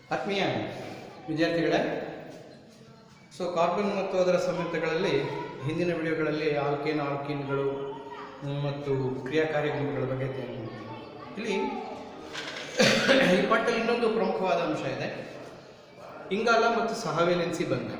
ಆತ್ಮೀಯ ವಿದ್ಯಾರ್ಥಿಗಳೇ so carbon ಮತ್ತು ಅದರ ಸಂಯುಕ್ತಗಳಲ್ಲಿ ಹಿಂದಿನ ವಿಡಿಯೋಗಳಲ್ಲಿ ಆಲ್ಕೇನ್ ಆಲ್ಕಿನ್ಗಳು ಹ್ಮ್, ಮತ್ತು ಕ್ರಿಯಾಕಾರಿ ಗುಂಪುಗಳ ಬಗ್ಗೆ ಅಧ್ಯಯನ ಮಾಡಿದ್ವಿ. ಇಲ್ಲಿ ಈ ಪಾಠದಲ್ಲಿ ಇನ್ನೊಂದು ಪ್ರಮುಖವಾದ ಅಂಶ ಇದೆ ಇಂಗಾಲ ಮತ್ತು ಸಹವೇಲೆನ್ಸಿ ಬಂಧ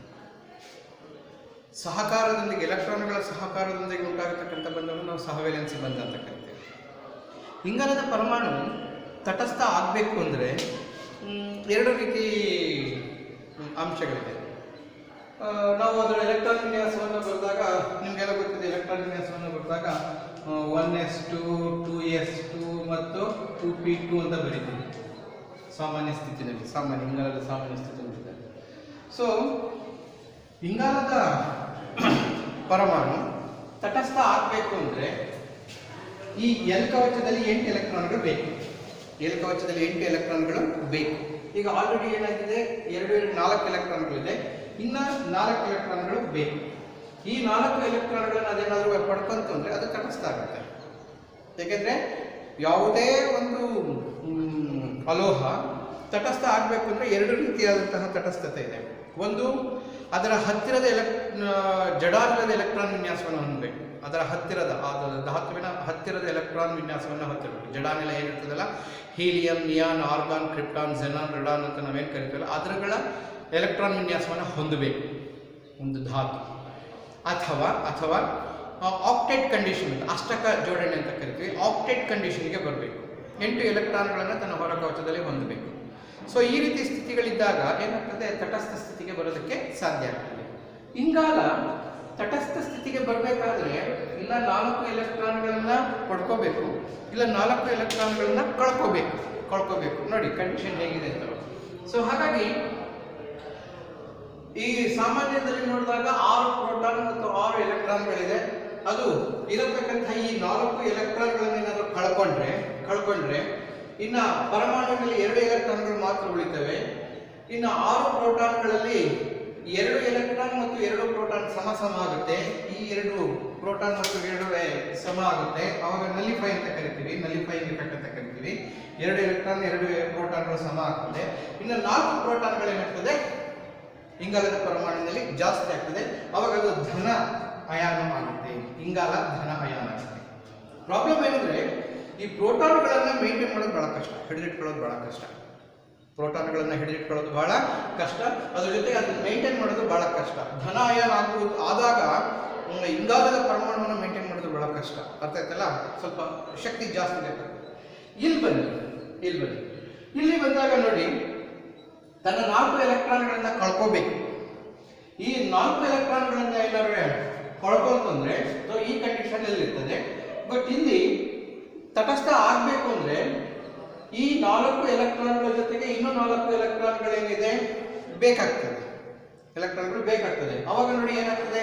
ಸಹಕಾರದೊಂದಿಗೆ ಎಲೆಕ್ಟ್ರಾನ್ಗಳ ಸಹಕಾರದೊಂದಿಗೆ ಉಂಟಾಗತಕ್ಕಂಥ ಬಂಧವನ್ನು ನಾವು ಸಹವೇಲೆನ್ಸಿ ಬಂಧ ಅಂತ ಕರಿತೇವೆ ಇಂಗಾಲದ ಪರಮಾಣು ತಟಸ್ಥ ಆಗಬೇಕು ಅಂದರೆ ಎರಡು ರೀತಿ ಮ್, ಅಂಶಗಳಿದೆ ಆ, ನಾವು ಅದರ ಎಲೆಕ್ಟ್ರಾನ್ ವಿನ್ಯಾಸವನ್ನು ಬರೆದಾಗ ನಿಮಗೆಲ್ಲ ಗೊತ್ತಿದೆ ಎಲೆಕ್ಟ್ರಾನ್ ವಿನ್ಯಾಸವನ್ನು ಬರೆದಾಗ one s two two s two ಮತ್ತು ಟು ಪಿ ಟು ಅಂತ ಬರೀತೀವಿ ಸಾಮಾನ್ಯ ಸ್ಥಿತಿಯಲ್ಲಿ ಸಾಮಾನ್ಯ ಇಂಗಾಲದ ಸಾಮಾನ್ಯ ಸ್ಥಿತಿಯಲ್ಲಿ ಸೊ ಇಂಗಾಲದ ಪರಮಾಣು ತಟಸ್ಥ ಆಗಬೇಕು ಅಂದರೆ ಈ ಎಲ್ ಕವಚದಲ್ಲಿ ಎಂಟು ಎಲೆಕ್ಟ್ರಾನ್ಗಳು ಬೇಕು ಎಲ್ ಕವಚದಲ್ಲಿ ಎಂಟು ಎಲೆಕ್ಟ್ರಾನ್ಗಳು ಬೇಕು ಈಗ ಆಲ್ರೆಡಿ ಏನಾಗಿದೆ ಎರಡು ಎರಡು ನಾಲ್ಕು ಎಲೆಕ್ಟ್ರಾನ್ಗಳಿದೆ ಇನ್ನ ನಾಲ್ಕು ಎಲೆಕ್ಟ್ರಾನ್ಗಳು ಬೇಕು ಈ ನಾಲ್ಕು ಎಲೆಕ್ಟ್ರಾನ್ಗಳನ್ನ ಅದೇನಾದರೂ ಪಡ್ಕೊಂತು ಅಂದರೆ ಅದು ತಟಸ್ಥ ಆಗುತ್ತೆ ಯಾಕೆಂದ್ರೆ ಯಾವುದೇ ಒಂದು ಮ್, ಅಲೋಹ ತಟಸ್ಥ ಆಗಬೇಕು ಅಂದರೆ ಎರಡು ರೀತಿಯಾದಂತಹ ತಟಸ್ಥತೆ ಇದೆ ಒಂದು ಅದರ ಹತ್ತಿರದ ಎಲೆಕ್ ಜಡಾಂಗದ ಎಲೆಕ್ಟ್ರಾನ್ ವಿನ್ಯಾಸವನ್ನು ಹೊಂದಬೇಕು ಅದರ ಹತ್ತಿರದ ಆ ಧಾತುವಿನ ಹತ್ತಿರದ ಎಲೆಕ್ಟ್ರಾನ್ ವಿನ್ಯಾಸವನ್ನು ಹೊಂದಿರಬೇಕು ಜಡಾನಿಲ ಏನಿರ್ತದಲ್ಲ helium neon argon krypton xenon radon ಅಂತ ನಾವೇನು ಕರಿತೀವಲ್ಲ ಅದರಗಳ ಎಲೆಕ್ಟ್ರಾನ್ ವಿನ್ಯಾಸವನ್ನು ಹೊಂದಬೇಕು ಒಂದು ಧಾತು ಅಥವಾ ಅಥವಾ ಆಕ್ಟೇಟ್ ಕಂಡೀಷನ್ ಅಂತ ಅಷ್ಟಕ ಜೋಡಣೆ ಅಂತ ಕರಿತೀವಿ ಆಕ್ಟೇಟ್ ಕಂಡೀಷನ್ಗೆ ಬರಬೇಕು ಎಂಟು ಎಲೆಕ್ಟ್ರಾನ್ಗಳನ್ನು ತನ್ನ ಹೊರ ಕವಚದಲ್ಲಿ ಹೊಂದಬೇಕು ಸೊ ಈ ರೀತಿ ಸ್ಥಿತಿಗಳಿದ್ದಾಗ ಏನಾಗ್ತದೆ ತಟಸ್ಥ ಸ್ಥಿತಿಗೆ ಬರೋದಕ್ಕೆ ಸಾಧ್ಯ ಆಗ್ತದೆ ಇಂಗಾಲ ತಟಸ್ಥ ಸ್ಥಿತಿಗೆ ಬರಬೇಕಾದ್ರೆ ಇಲ್ಲ ನಾಲ್ಕು ಎಲೆಕ್ಟ್ರಾನ್ಗಳನ್ನ ಪಡ್ಕೋಬೇಕು ಇಲ್ಲ ನಾಲ್ಕು ಎಲೆಕ್ಟ್ರಾನ್ಗಳನ್ನ ಕಳ್ಕೋಬೇಕು ಕಳ್ಕೋಬೇಕು ನೋಡಿ ಕಂಡೀಷನ್ ಹೇಗಿದೆ ಅಂತ ಸೊ ಹಾಗಾಗಿ ಈ ಸಾಮಾನ್ಯದಲ್ಲಿ ನೋಡಿದಾಗ ಆರು ಪ್ರೋಟಾನ್ ಮತ್ತು ಆರು ಎಲೆಕ್ಟ್ರಾನ್ಗಳಿದೆ ಅದು ಇರತಕ್ಕಂಥ ಈ ನಾಲ್ಕು ಎಲೆಕ್ಟ್ರಾನ್ಗಳನ್ನ ಏನಾದರೂ ಕಳ್ಕೊಂಡ್ರೆ ಕಳ್ಕೊಂಡ್ರೆ ಇನ್ನ ಪರಮಾಣುವಿನಲ್ಲಿ ಎರಡು ಎಲೆಕ್ಟ್ರಾನ್ಗಳು ಮಾತ್ರ ಉಳಿತವೆ ಇನ್ನು ಆರು ಪ್ರೋಟಾನ್ಗಳಲ್ಲಿ ಎರಡು ಎಲೆಕ್ಟ್ರಾನ್ ಮತ್ತು ಎರಡು ಪ್ರೋಟಾನ್ ಸಮ ಸಮ ಆಗುತ್ತೆ ಈ ಎರಡು ಪ್ರೋಟಾನ್ ಮತ್ತು ಎರಡು ಎ- ಸಮ ಆಗುತ್ತೆ ಅವಾಗ ನಲಿಫೈ ಅಂತ ಕರಿತೀವಿ ನಲಿಫೈಂಗ್ ಎಫೆಕ್ಟ್ ಅಂತ ಕರಿತೀವಿ ಎರಡು ಎಲೆಕ್ಟ್ರಾನ್ ಎರಡು ಪ್ರೋಟಾನ್ಗಳು ಸಮ ಆಗ್ತದೆ ಇನ್ನು ನಾಲ್ಕು ಪ್ರೋಟಾನ್ಗಳು ಏನಾಗ್ತದೆ ಇಂಗಾಲದ ಪರಮಾಣುವಿನಲ್ಲಿ ಜಾಸ್ತಿ ಆಗ್ತದೆ ಅವಾಗ ಅದು ಧನ ಅಯಾನ ಆಗುತ್ತೆ ಇಂಗಾಲ ಧನ ಅಯಾನ ಆಗುತ್ತೆ ಪ್ರಾಬ್ಲಮ್ ಏನಂದ್ರೆ ಈ ಪ್ರೋಟಾನ್ಗಳನ್ನ ಮೇಂಟೈನ್ ಮಾಡೋದು ಬಹಳ ಕಷ್ಟ ಹಿಡಿದಿಟ್ಕೊಳ್ಳೋದು ಬಹಳ ಕಷ್ಟ ಪ್ರೋಟಾನ್ಗಳನ್ನ ಹಿಡಿದಿಟ್ಕೊಳ್ಳೋದು ಬಹಳ ಕಷ್ಟ ಅದ್ರ ಜೊತೆಗೆ ಅದನ್ನ ಮೇಂಟೈನ್ ಮಾಡೋದು ಬಹಳ ಕಷ್ಟ ಧನ ಅಯಾನ ಆಗುವುದು ಆದಾಗ ಹ್ಮ್, ಇಂಗಾಲದ ಪರಮಾಣುವನ್ನು ಮೇಂಟೈನ್ ಮಾಡೋದು ಬಹಳ ಕಷ್ಟ ಅರ್ಥ ಆಯ್ತಲ್ಲ ಸ್ವಲ್ಪ ಶಕ್ತಿ ಜಾಸ್ತಿ ಬೇಕು ಇಲ್ಲಿ ಬನ್ನಿ ಇಲ್ಲಿ ಬನ್ನಿ ಇಲ್ಲಿ ಬಂದಾಗ ನೋಡಿ ತನ್ನ ನಾಲ್ಕು ಎಲೆಕ್ಟ್ರಾನ್ಗಳನ್ನ ಕಳ್ಕೋಬೇಕು ಈ ನಾಲ್ಕು ಎಲೆಕ್ಟ್ರಾನ್ಗಳನ್ನ ಏನಾದ್ರೆ ಕಳ್ಕೊಂತಂದ್ರೆ ಸೊ ಈ ಕಂಡೀಷನ್ ಇರ್ತದೆ ಬಟ್ ಇಲ್ಲಿ ತಟಸ್ಥ ಆಗಬೇಕು ಅಂದ್ರೆ ಈ ನಾಲ್ಕು ಎಲೆಕ್ಟ್ರಾನ್ಗಳ ಜೊತೆಗೆ ಇನ್ನೂ ನಾಲ್ಕು ಎಲೆಕ್ಟ್ರಾನ್ಗಳೇನಿದೆ ಬೇಕಾಗ್ತದೆ ಎಲೆಕ್ಟ್ರಾನ್ಗಳು ಬೇಕಾಗ್ತದೆ ಅವಾಗ ನೋಡಿ ಏನಾಗ್ತದೆ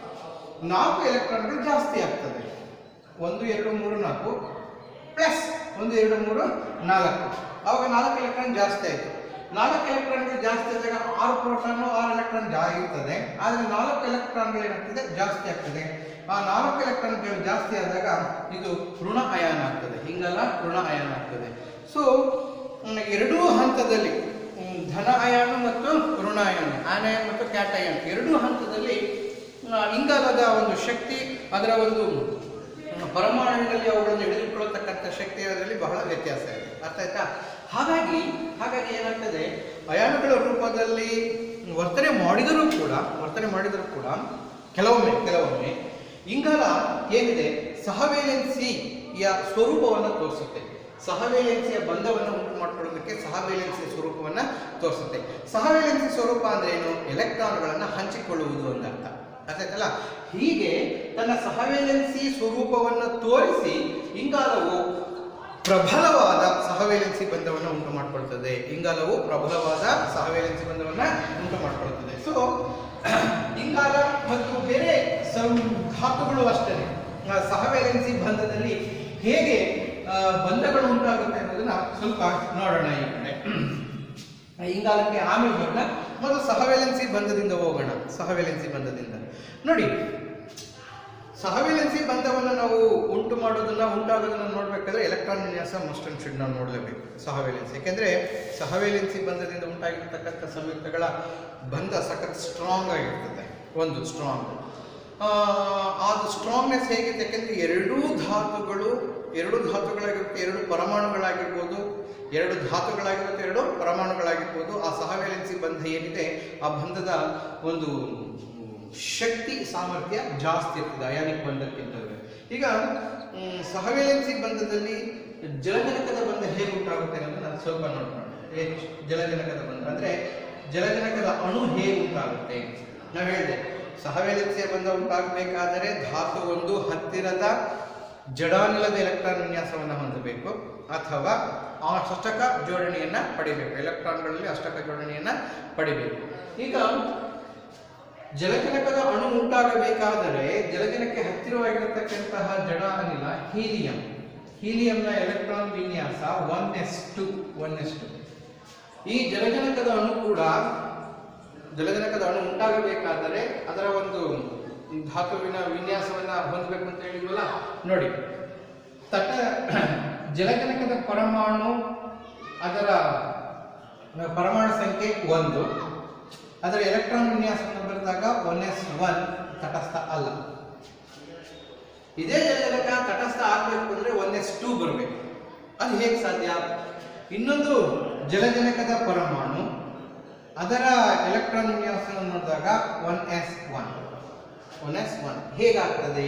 ನಾಲ್ಕು ಎಲೆಕ್ಟ್ರಾನ್ಗಳು ಜಾಸ್ತಿ ಆಗ್ತದೆ ಒಂದು ಎರಡು ಮೂರು ನಾಲ್ಕು ಪ್ಲಸ್ ಒಂದು ಎರಡು ಮೂರು ನಾಲ್ಕು ಅವಾಗ ನಾಲ್ಕು ಎಲೆಕ್ಟ್ರಾನ್ ಜಾಸ್ತಿ ಆಯಿತು ನಾಲ್ಕು ಎಲೆಕ್ಟ್ರಾನ್ಗಳು ಜಾಸ್ತಿ ಆದಾಗ ಆರು ಪ್ರೋಟಾನು ಆರು ಎಲೆಕ್ಟ್ರಾನ್ ಜಾ ಇರ್ತದೆ ಆದರೆ ನಾಲ್ಕು ಎಲೆಕ್ಟ್ರಾನ್ಗಳು ಏನಾಗ್ತದೆ ಜಾಸ್ತಿ ಆಗ್ತದೆ ಆ ನಾಲ್ಕು ಎಲೆಕ್ಟ್ರಾನ್ಗಳು ಜಾಸ್ತಿ ಆದಾಗ ಇದು ಋಣ ಅಯಾನ ಆಗ್ತದೆ ಹಿಂಗಲ್ಲ ಋಣ ಅಯಾನ ಆಗ್ತದೆ ಸೊ ಎರಡೂ ಹಂತದಲ್ಲಿ ಹ್ಮ್, ಧನ ಅಯಾನ ಮತ್ತು ಋಣ ಅಯಾನ ಆನಯನ್ ಮತ್ತು ಕ್ಯಾಟಯಾನ್ ಎರಡೂ ಹಂತದಲ್ಲಿ ಆ, ಇಂಗಾಲದ ಒಂದು ಶಕ್ತಿ ಅದರ ಒಂದು ಮ್, ಪರಮಾಣುವಿನಲ್ಲಿ ಅವುಗಳನ್ನು ಹಿಡಿದುಕೊಳ್ಳತಕ್ಕಂಥ ಶಕ್ತಿ ಅದರಲ್ಲಿ ಬಹಳ ವ್ಯತ್ಯಾಸ ಇದೆ ಅರ್ಥ ಆಯ್ತಾ ಹಾಗಾಗಿ ಹಾಗಾಗಿ ಏನಾಗ್ತದೆ ಅಯಾನುಗಳ ರೂಪದಲ್ಲಿ ವರ್ತನೆ ಮಾಡಿದರೂ ಕೂಡ ವರ್ತನೆ ಮಾಡಿದರೂ ಕೂಡ ಕೆಲವೊಮ್ಮೆ ಕೆಲವೊಮ್ಮೆ ಇಂಗಾಲ ಏನಿದೆ ಸಹವೇಲೆನ್ಸಿಯ ಸ್ವರೂಪವನ್ನು ತೋರಿಸುತ್ತೆ ಸಹವೇಲೆನ್ಸಿಯ ಬಂಧವನ್ನು ಉಂಟು ಮಾಡಿಕೊಳ್ಳೋದಕ್ಕೆ ಸಹವೇಲೆನ್ಸಿಯ ಸ್ವರೂಪವನ್ನು ತೋರಿಸುತ್ತೆ ಸಹವೇಲೆನ್ಸಿ ಸ್ವರೂಪ ಅಂದ್ರೆ ಏನು ಎಲೆಕ್ಟ್ರಾನ್ಗಳನ್ನು ಹಂಚಿಕೊಳ್ಳುವುದು ಅಂತ ಅರ್ಥ ಅರ್ಥ ಆಯ್ತಲ್ಲ ಹೀಗೆ ತನ್ನ ಸಹವೇಲೆನ್ಸಿ ಸ್ವರೂಪವನ್ನು ತೋರಿಸಿ ಇಂಗಾಲವು ಪ್ರಬಲವಾದ ಸಹವೇಲೆನ್ಸಿ ಬಂಧವನ್ನು ಉಂಟು ಮಾಡಿಕೊಳ್ತದೆ ಇಂಗಾಲವು ಪ್ರಬಲವಾದ ಸಹವೇಲೆನ್ಸಿ ಬಂಧವನ್ನು ಉಂಟು ಮಾಡಿಕೊಳ್ತದೆ ಸೊ ಇಂಗಾಲ ಮತ್ತು ಬೇರೆ ಸಂ- ಧಾತುಗಳು ಅಷ್ಟೇ ಆ, ಸಹವೇಲೆನ್ಸಿ ಬಂಧದಲ್ಲಿ ಹೇಗೆ ಆ, ಬಂಧಗಳು ಉಂಟಾಗುತ್ತೆ ಅನ್ನೋದನ್ನ ಸ್ವಲ್ಪ ನೋಡೋಣ ಈ ಕಡೆ ಆ, ಇಂಗಾಲಕ್ಕೆ ಆಮೇಲೆ ಬರೋಣ ಮೊದಲು ಸಹವೇಲೆನ್ಸಿ ಬಂಧದಿಂದ ಹೋಗೋಣ ಸಹವೇಲೆನ್ಸಿ ಬಂಧದಿಂದ ನೋಡಿ ಸಹವೇಲೆನ್ಸಿ ಬಂಧವನ್ನು ನಾವು ಉಂಟು ಮಾಡೋದನ್ನ ಉಂಟಾಗೋದನ್ನ ನೋಡ್ಬೇಕಾದ್ರೆ ಎಲೆಕ್ಟ್ರಾನ್ ವಿನ್ಯಾಸ ಮಸ್ಟ್ ಅಂಡ್ ಶುಡ್ ನಾವು ನೋಡಲೇಬೇಕು ಸಹವೇಲೆನ್ಸಿ ಯಾಕೆಂದ್ರೆ ಸಹವೇಲೆನ್ಸಿ ಬಂಧದಿಂದ ಉಂಟಾಗಿರ್ತಕ್ಕಂಥ ಸಂಯುಕ್ತಗಳ ಬಂಧ ಸಖತ್ ಸ್ಟ್ರಾಂಗ್ ಆಗಿರ್ತದೆ ಒಂದು ಸ್ಟ್ರಾಂಗ್ ಅದು ಸ್ಟ್ರಾಂಗ್ನೆಸ್ ಹೇಗಿದೆ ಯಾಕೆಂದ್ರೆ ಎರಡೂ ಧಾತುಗಳು ಎರಡು ಧಾತುಗಳಾಗಿರುತ್ತೆ ಎರಡು ಪರಮಾಣುಗಳಾಗಿರ್ಬೋದು ಎರಡು ಧಾತುಗಳಾಗಿರುತ್ತೆ ಎರಡು ಪರಮಾಣುಗಳಾಗಿರ್ಬೋದು ಆ ಸಹವೇಲೆನ್ಸಿ ಬಂಧ ಏನಿದೆ ಆ ಬಂಧದ ಒಂದು ಶಕ್ತಿ ಸಾಮರ್ಥ್ಯ ಜಾಸ್ತಿ ಇರ್ತದೆ ಅಯಾನಿಕ್ ಬಂಧಕ್ಕಿಂತ ಈಗ ಮ್, ಸಹವೇಲೆನ್ಸಿ ಬಂಧದಲ್ಲಿ ಜಲಜನಕದ ಬಂಧ ಹೇಗೆ ಉಂಟಾಗುತ್ತೆ ಅನ್ನೋದು ನಾನು ಸ್ವಲ್ಪ ನೋಡ್ಕೊಂಡು ಏನು ಜಲಜನಕದ ಬಂಧ ಅಂದ್ರೆ ಜಲಜನಕದ ಅಣು ಹೇಗೆ ಉಂಟಾಗುತ್ತೆ ನಾವು ಹೇಳಿದೆ ಸಹವೇಲೆನ್ಸಿಯ ಬಂಧ ಉಂಟಾಗಬೇಕಾದರೆ ಧಾತು ಒಂದು ಹತ್ತಿರದ ಜಡಾನಿಲದ ಎಲೆಕ್ಟ್ರಾನ್ ವಿನ್ಯಾಸವನ್ನು ಹೊಂದಬೇಕು ಅಥವಾ ಆ ಅಷ್ಟಕ ಜೋಡಣೆಯನ್ನ ಪಡಿಬೇಕು ಎಲೆಕ್ಟ್ರಾನ್ಗಳಲ್ಲಿ ಅಷ್ಟಕ ಜೋಡಣೆಯನ್ನ ಪಡಿಬೇಕು ಈಗ ಜಲಜನಕದ ಅಣು ಉಂಟಾಗಬೇಕಾದರೆ ಜಲಜನಕ್ಕೆ ಹತ್ತಿರವಾಗಿರತಕ್ಕಂತಹ ಜಡ ಅನಿಲ ಹೀಲಿಯಂ ಹೀಲಿಯಂನ ಎಲೆಕ್ಟ್ರಾನ್ ವಿನ್ಯಾಸ one s two one s two ಈ ಜಲಜನಕದ ಅಣು ಕೂಡ ಜಲಜನಕದ ಅಣು ಉಂಟಾಗಬೇಕಾದರೆ ಅದರ ಒಂದು ಧಾತುವಿನ ವಿನ್ಯಾಸವನ್ನ ಹೊಂದಬೇಕು ಅಂತ ಹೇಳಿದ್ವಲ್ಲ ನೋಡಿ ತಟ ಜಲಜನಕದ ಪರಮಾಣು ಅದರ ಪರಮಾಣು ಸಂಖ್ಯೆ ಒಂದು ಅದರ ಎಲೆಕ್ಟ್ರಾನ್ ವಿನ್ಯಾಸವನ್ನು ಬರೆದಾಗ ಒನ್ ಎಸ್ ಒನ್ ತಟಸ್ಥ ಅಲ್ಲ ಇದೇ ಜಲಜನಕ ತಟಸ್ಥ ಆಗಬೇಕು ಅಂದ್ರೆ ಒನ್ ಎಸ್ ಟೂ ಬರಬೇಕು ಅದು ಹೇಗೆ ಸಾಧ್ಯ ಇನ್ನೊಂದು ಜಲಜನಕದ ಪರಮಾಣು ಅದರ ಎಲೆಕ್ಟ್ರಾನ್ ವಿನ್ಯಾಸವನ್ನು ನೋಡಿದಾಗ one s one one s one ಹೇಗಾಗ್ತದೆ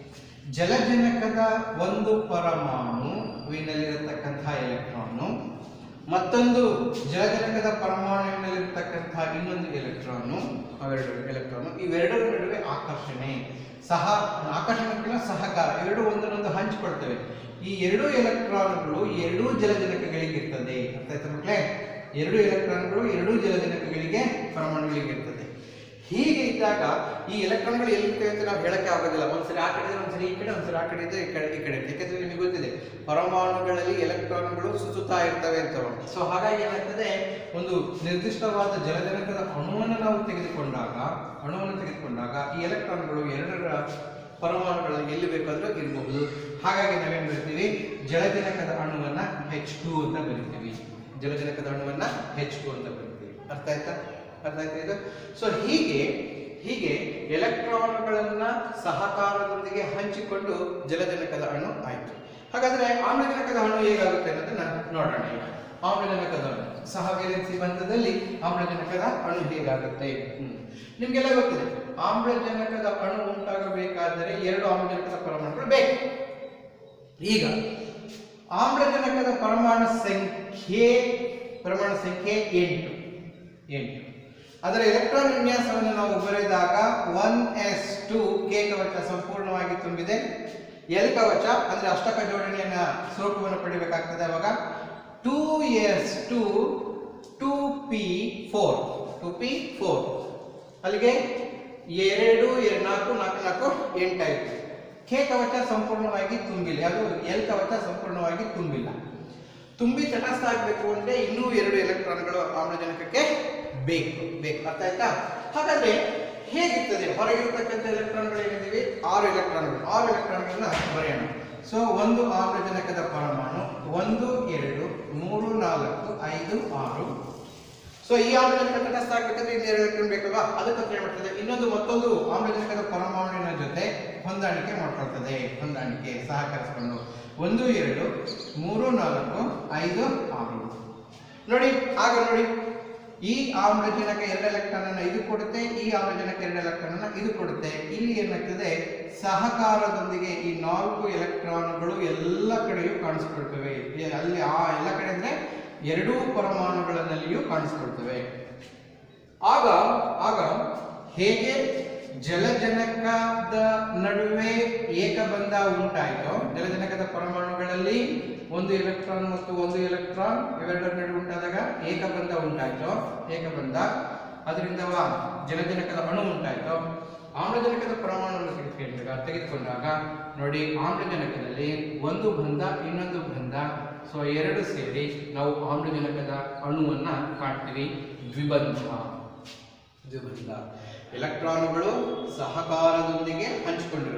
ಜಲಜನಕದ ಒಂದು ಪರಮಾಣುವಿನಲ್ಲಿರತಕ್ಕಂತಹ ಎಲೆಕ್ಟ್ರಾನು ಮತ್ತೊಂದು ಜಲಜನಕದ ಪರಮಾಣುವಿನಲ್ಲಿರ್ತಕ್ಕಂತಹ ಇನ್ನೊಂದು ಎಲೆಕ್ಟ್ರಾನು ಅವೆರಡು ಎಲೆಕ್ಟ್ರಾನು ಇವೆರಡರ ನಡುವೆ ಆಕರ್ಷಣೆ ಸಹ ಆಕರ್ಷಣೆಗಳ ಸಹಕಾರ ಇವೆರಡು ಒಂದನ್ನೊಂದು ಹಂಚಿಕೊಳ್ತವೆ ಈ ಎರಡು ಎಲೆಕ್ಟ್ರಾನ್ಗಳು ಎರಡೂ ಜಲಜನಕಗಳಿಗಿರ್ತದೆ ಅರ್ಥ ಆಯ್ತಾ ಮಕ್ಕಳೇ ಎರಡು ಎಲೆಕ್ಟ್ರಾನ್ಗಳು ಎರಡೂ ಜಲಜನಕಗಳಿಗೆ ಪರಮಾಣುಗಳಿಗೆ ಇರ್ತದೆ ಹೀಗೆ ಇದ್ದಾಗ ಈ ಎಲೆಕ್ಟ್ರಾನ್ಗಳು ಎಲ್ಲಿರ್ತವೆ ಅಂತ ನಾವು ಹೇಳಕ್ಕೆ ಆಗೋದಿಲ್ಲ ಒಂದ್ಸರಿ ಆ ಕಡೆ ಇದ್ರೆ ಒಂದ್ಸರಿ ಈ ಕಡೆ ಒಂದ್ಸರಿ ಆ ಕಡೆ ಇದ್ರೆ ಈ ಕಡೆ ಈ ಕಡೆ ಯಾಕಂದ್ರೆ ನಿಮಗೆ ಗೊತ್ತಿದೆ ಪರಮಾಣುಗಳಲ್ಲಿ ಎಲೆಕ್ಟ್ರಾನ್ಗಳು ಸುತ್ತುತ್ತಾ ಇರ್ತವೆ ಅಂತ ಸೊ ಹಾಗಾಗಿ ಏನಾಗ್ತದೆ ಒಂದು ನಿರ್ದಿಷ್ಟವಾದ ಜಲಜನಕದ ಅಣುವನ್ನು ನಾವು ತೆಗೆದುಕೊಂಡಾಗ ಅಣುವನ್ನು ತೆಗೆದುಕೊಂಡಾಗ ಈ ಎಲೆಕ್ಟ್ರಾನ್ಗಳು ಎರಡರ ಪರಮಾಣುಗಳಲ್ಲಿ ಎಲ್ಲಿ ಬೇಕಾದ್ರೂ ಇರಬಹುದು ಹಾಗಾಗಿ ನಾವೇನ್ ಬರಿತೀವಿ ಜಲಜನಕದ ಅಣುವನ್ನ ಹೆಚ್ ಟು ಅಂತ ಬರಿತೀವಿ ಜಲಜನಕದ ಅಣುವನ್ನ ಹೆಚ್ ಟು ಅಂತ ಬರಿತೀವಿ ಅರ್ಥ ಆಯ್ತಾ ಅರ್ಥ ಆಯ್ತಾ ಇದು ಸೊ ಹೀಗೆ ಹೀಗೆ ಎಲೆಕ್ಟ್ರಾನ್ಗಳನ್ನ ಸಹಕಾರದೊಂದಿಗೆ ಹಂಚಿಕೊಂಡು ಜಲಜನಕದ ಅಣು ಆಯ್ತು ಹಾಗಾದ್ರೆ ಆಮ್ಲಜನಕದ ಅಣು ಹೇಗಾಗುತ್ತೆ ಅನ್ನೋದನ್ನ ನೋಡೋಣ ಈಗ ಆಮ್ಲಜನಕದ ಅಣು ಸಹವೇಲೆನ್ಸಿ ಬಂಧದಲ್ಲಿ ಆಮ್ಲಜನಕದ ಅಣು ಹೇಗಾಗುತ್ತೆ ಹ್ಮ್. ನಿಮ್ಗೆಲ್ಲ ಗೊತ್ತಿದೆ ಆಮ್ಲಜನಕದ ಅಣು ಉಂಟಾಗಬೇಕಾದರೆ ಎರಡು ಆಮ್ಲಜನಕದ ಪರಮಾಣುಗಳು ಬೇಕು ಈಗ ಆಮ್ಲಜನಕದ ಪರಮಾಣು ಸಂಖ್ಯೆ ಪರಮಾಣು ಸಂಖ್ಯೆ ಎಂಟು ಎಂಟು ಅದರ ಎಲೆಕ್ಟ್ರಾನ್ ವಿನ್ಯಾಸವನ್ನು ನಾವು ಬರೆದಾಗ ಒನ್ ಎಸ್ ಟು ಕೆ ಕವಚ ಸಂಪೂರ್ಣವಾಗಿ ತುಂಬಿದೆ ಎಲ್ ಕವಚ ಅಂದ್ರೆ ಅಷ್ಟಕ ಜೋಡಣೆಯನ್ನ ಸ್ವರೂಪವನ್ನು ಪಡಿಬೇಕಾಗ್ತದೆ ಅವಾಗ two s two two p four two p four ಅಲ್ಲಿಗೆ ಎರಡು ಎರಡು ನಾಲ್ಕು ನಾಲ್ಕು ನಾಲ್ಕು ಎಂಟಾಯಿತು ಕೆ ಕವಚ ಸಂಪೂರ್ಣವಾಗಿ ತುಂಬಿಲ್ಲ ಅದು ಎಲ್ ಕವಚ ಸಂಪೂರ್ಣವಾಗಿ ತುಂಬಿಲ್ಲ ತುಂಬಿ ತಟಸ್ಥ ಆಗಬೇಕು ಅಂದ್ರೆ ಇನ್ನೂ ಎರಡು ಎಲೆಕ್ಟ್ರಾನ್ಗಳು ಆಮ್ಲಜನಕಕ್ಕೆ ಬೇಕು ಬೇಕು ಅರ್ಥ ಆಯ್ತಾ ಹಾಗಾದ್ರೆ ಹೇಗಿರ್ತದೆ ಹೊರಗಿರ್ತಕ್ಕಂಥ ಎಲೆಕ್ಟ್ರಾನ್ಗಳು ಏನಿದ್ದೀವಿ ಆರು ಎಲೆಕ್ಟ್ರಾನ್ಗಳು ಆರು ಎಲೆಕ್ಟ್ರಾನ್ಗಳನ್ನ ಬರೆಯೋಣ ಸೊ ಒಂದು ಆಮ್ಲಜನಕದ ಪರಮಾಣು ಒಂದು ಎರಡು ಮೂರು ನಾಲ್ಕು ಐದು ಆರು ಸೊ ಈ ಆಮ್ಲಜನಕ ತಟಸ್ಥ ಆಗ್ಬೇಕಂದ್ರೆ ಇಲ್ಲಿ ಎರಡು ಎಲೆಕ್ಟ್ರಾನ್ ಬೇಕಲ್ವಾ ಅದಕ್ಕೆ ಏನ್ ಮಾಡ್ತದೆ ಇನ್ನೊಂದು ಮತ್ತೊಂದು ಆಮ್ಲಜನಕದ ಪರಮಾಣುವಿನ ಜೊತೆ ಹೊಂದಾಣಿಕೆ ಮಾಡ್ಕೊಳ್ತದೆ ಹೊಂದಾಣಿಕೆ ಸಹಕರಿಸಿಕೊಂಡು ಒಂದು ಎರಡು ಮೂರು ನಾಲ್ಕು ಐದು ಆರು ನೋಡಿ ಆಗ ನೋಡಿ ಈ ಆಮ್ಲಜನಕ ಎರಡು ಎಲೆಕ್ಟ್ರಾನ್ ಅನ್ನ ಇದು ಕೊಡುತ್ತೆ ಈ ಆಮ್ಲಜನಕ ಎರಡು ಎಲೆಕ್ಟ್ರಾನ್ ಅನ್ನ ಇದು ಕೊಡುತ್ತೆ ಇಲ್ಲಿ ಏನಾಗ್ತದೆ ಸಹಕಾರದೊಂದಿಗೆ ಈ ನಾಲ್ಕು ಎಲೆಕ್ಟ್ರಾನ್ಗಳು ಎಲ್ಲ ಕಡೆಯೂ ಕಾಣಿಸ್ಕೊಳ್ತವೆ ಈ- ಅಲ್ಲಿ ಆ ಎಲ್ಲ ಕಡೆ ಅಂದ್ರೆ ಎರಡೂ ಪರಮಾಣುಗಳಲ್ಲಿಯೂ ಕಾಣಿಸ್ಕೊಳ್ತವೆ ಆಗ ಆಗ ಹೇಗೆ ಜಲಜನಕದ ನಡುವೆ ಏಕಬಂಧ ಉಂಟಾಯಿತೋ ಜಲಜನಕದ ಪರಮಾಣುಗಳಲ್ಲಿ ಒಂದು ಎಲೆಕ್ಟ್ರಾನ್ ಮತ್ತು ಒಂದು ಎಲೆಕ್ಟ್ರಾನ್ ಇವೆರಡರ ನಡುವೆ ಉಂಟಾದಾಗ ಏಕಬಂಧ ಉಂಟಾಯಿತೋ ಏಕಬಂಧ ಅದರಿಂದ ಜಲಜನಕದ ಅಣು ಉಂಟಾಯಿತೋ ಆಮ್ಲಜನಕದ ಪರಮಾಣುವನ್ನು ತೆಗೆದುಕೊಂಡಾಗ ತೆಗೆದುಕೊಂಡಾಗ ನೋಡಿ ಆಮ್ಲಜನಕದಲ್ಲಿ ಒಂದು ಬಂಧ ಇನ್ನೊಂದು ಬಂಧ ಸೊ ಎರಡು ಸೇರಿ ನಾವು ಆಮ್ಲಜನಕದ ಅಣುವನ್ನ ಕಾಣ್ತೀವಿ ದ್ವಿಬಂಧ ದ್ವಿಬಂಧ ಎಲೆಕ್ಟ್ರಾನುಗಳು ಸಹಕಾರದೊಂದಿಗೆ ಹಂಚಿಕೊಂಡಿರೋದು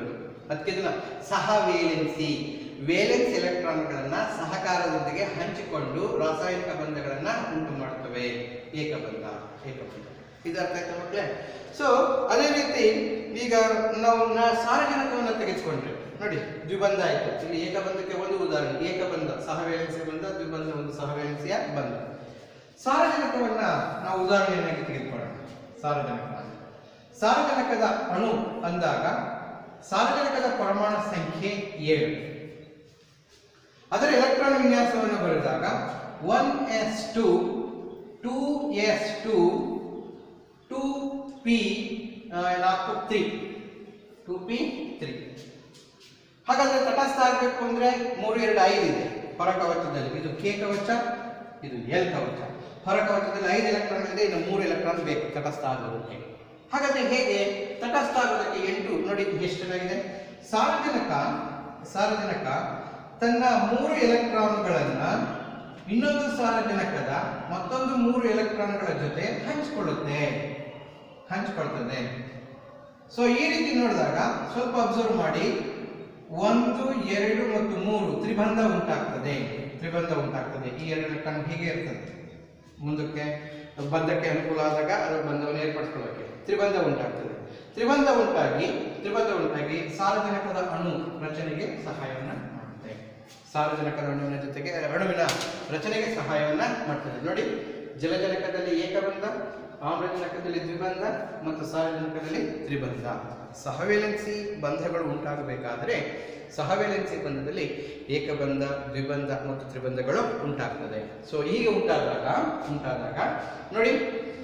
ಅದಕ್ಕೆ ಇದನ್ನ ಸಹ ವೇಲೆನ್ಸಿ ವೇಲೆನ್ಸ್ ಎಲೆಕ್ಟ್ರಾನ್ಗಳನ್ನ ಸಹಕಾರದೊಂದಿಗೆ ಹಂಚಿಕೊಂಡು ರಾಸಾಯನಿಕ ಬಂಧಗಳನ್ನ ಉಂಟು ಮಾಡುತ್ತವೆ ಏಕಬಂಧ ಏಕಬಂಧ ಇದು ಅರ್ಥ ಆಯ್ತಾ ಮಕ್ಕಳೇ ಸೊ ಅದೇ ರೀತಿ ಈಗ ನಾವು ನ- ಸಾರಜನಕವನ್ನು ತೆಗೆದುಕೊಂಡ್ರೆ ನೋಡಿ ದ್ವಿಬಂಧ ಆಯ್ತು ಇಲ್ಲಿ ಏಕಬಂಧಕ್ಕೆ ಒಂದು ಉದಾಹರಣೆ ಏಕಬಂಧ ಸಹವೇಲೆನ್ಸಿ ಬಂಧ ದ್ವಿಬಂಧ ಒಂದು ಸಹವೇಲೆನ್ಸಿಯ ಬಂಧ ಸಾರಜನಕವನ್ನ ನಾವು ಉದಾಹರಣೆಯನ್ನಾಗಿ ತೆಗೆದುಕೊಳ್ಳೋಣ ಸಾರಜನಕ ಸಾರಜನಕದ ಅಣು ಅಂದಾಗ ಸಾರಜನಕದ ಪರಮಾಣು ಸಂಖ್ಯೆ ಏಳು ಅದರ ಎಲೆಕ್ಟ್ರಾನ್ ವಿನ್ಯಾಸವನ್ನು ಬರೆದಾಗ one s two two s two two p ನಾಲ್ಕು ತ್ರೀ ಟೂ ಪಿ ತ್ರೀ ಹಾಗಾದ್ರೆ ತಟಸ್ಥ ಆಗಬೇಕು ಅಂದ್ರೆ ಮೂರು ಎರಡು ಐದು ಇದೆ ಹೊರ ಕವಚದಲ್ಲಿ ಇದು ಕೆ ಕವಚ ಇದು ಎಲ್ ಕವಚ ಹೊರ ಕವಚದಲ್ಲಿ ಐದು ಎಲೆಕ್ಟ್ರಾನ್ ಇದೆ ಇನ್ನು ಮೂರು ಎಲೆಕ್ಟ್ರಾನ್ ಬೇಕು ತಟಸ್ಥ ಆಗೋದಕ್ಕೆ ಹಾಗಾದ್ರೆ ಹೇಗೆ ತಟಸ್ಥ ಆಗೋದಕ್ಕೆ ಎಂಟು ನೋಡಿ ಎಷ್ಟು ಚೆನ್ನಾಗಿದೆ ಸಾರಜನಕ ಸಾರಜನಕ ತನ್ನ ಮೂರು ಎಲೆಕ್ಟ್ರಾನ್ಗಳನ್ನ ಇನ್ನೊಂದು ಸಾರಜನಕದ ಮತ್ತೊಂದು ಮೂರು ಎಲೆಕ್ಟ್ರಾನ್ಗಳ ಜೊತೆ ಹಂಚಿಕೊಳ್ಳುತ್ತೆ ಹಂಚಿಕೊಳ್ತದೆ ಸೊ ಈ ರೀತಿ ನೋಡಿದಾಗ ಸ್ವಲ್ಪ ಅಬ್ಸರ್ವ್ ಮಾಡಿ ಒಂದು ಎರಡು ಮತ್ತು ಮೂರು ತ್ರಿಬಂಧ ಉಂಟಾಗ್ತದೆ ತ್ರಿಬಂಧ ಉಂಟಾಗ್ತದೆ ಈ ಎರಡು ಎಲೆಕ್ಟ್ರಾನ್ ಹೀಗೆ ಇರ್ತದೆ ಮುಂದಕ್ಕೆ ಬಂಧಕ್ಕೆ ಅನುಕೂಲ ಆದಾಗ ಅದರ ಬಂಧವನ್ನು ಏರ್ಪಡಿಸ್ಕೊಳ್ಳೋಕೆ ತ್ರಿಬಂಧ ಉಂಟಾಗ್ತದೆ ತ್ರಿಬಂಧ ಉಂಟಾಗಿ ತ್ರಿಬಂಧ ಉಂಟಾಗಿ ಸಾರಜನಕದ ಅಣು ರಚನೆಗೆ ಸಹಾಯವನ್ನು ಮಾಡುತ್ತೆ ಸಾರಜನಕದ ಅಣುವಿನ ಜೊತೆಗೆ ಅಣುವಿನ ರಚನೆಗೆ ಸಹಾಯವನ್ನ ಮಾಡ್ತದೆ ನೋಡಿ ಜಲಜನಕದಲ್ಲಿ ಏಕಬಂಧ ಆಮ್ಲಜನಕದಲ್ಲಿ ದ್ವಿಬಂಧ ಮತ್ತು ಸಾರಜನಕದಲ್ಲಿ ತ್ರಿಬಂಧ ಸಹವೇಲೆನ್ಸಿ ಬಂಧಗಳು ಉಂಟಾಗಬೇಕಾದರೆ ಸಹವೇಲೆನ್ಸಿ ಬಂಧದಲ್ಲಿ ಏಕಬಂಧ ದ್ವಿಬಂಧ ಮತ್ತು ತ್ರಿಬಂಧಗಳು ಉಂಟಾಗ್ತದೆ ಸೊ ಹೀಗೆ ಉಂಟಾದಾಗ ಉಂಟಾದಾಗ ನೋಡಿ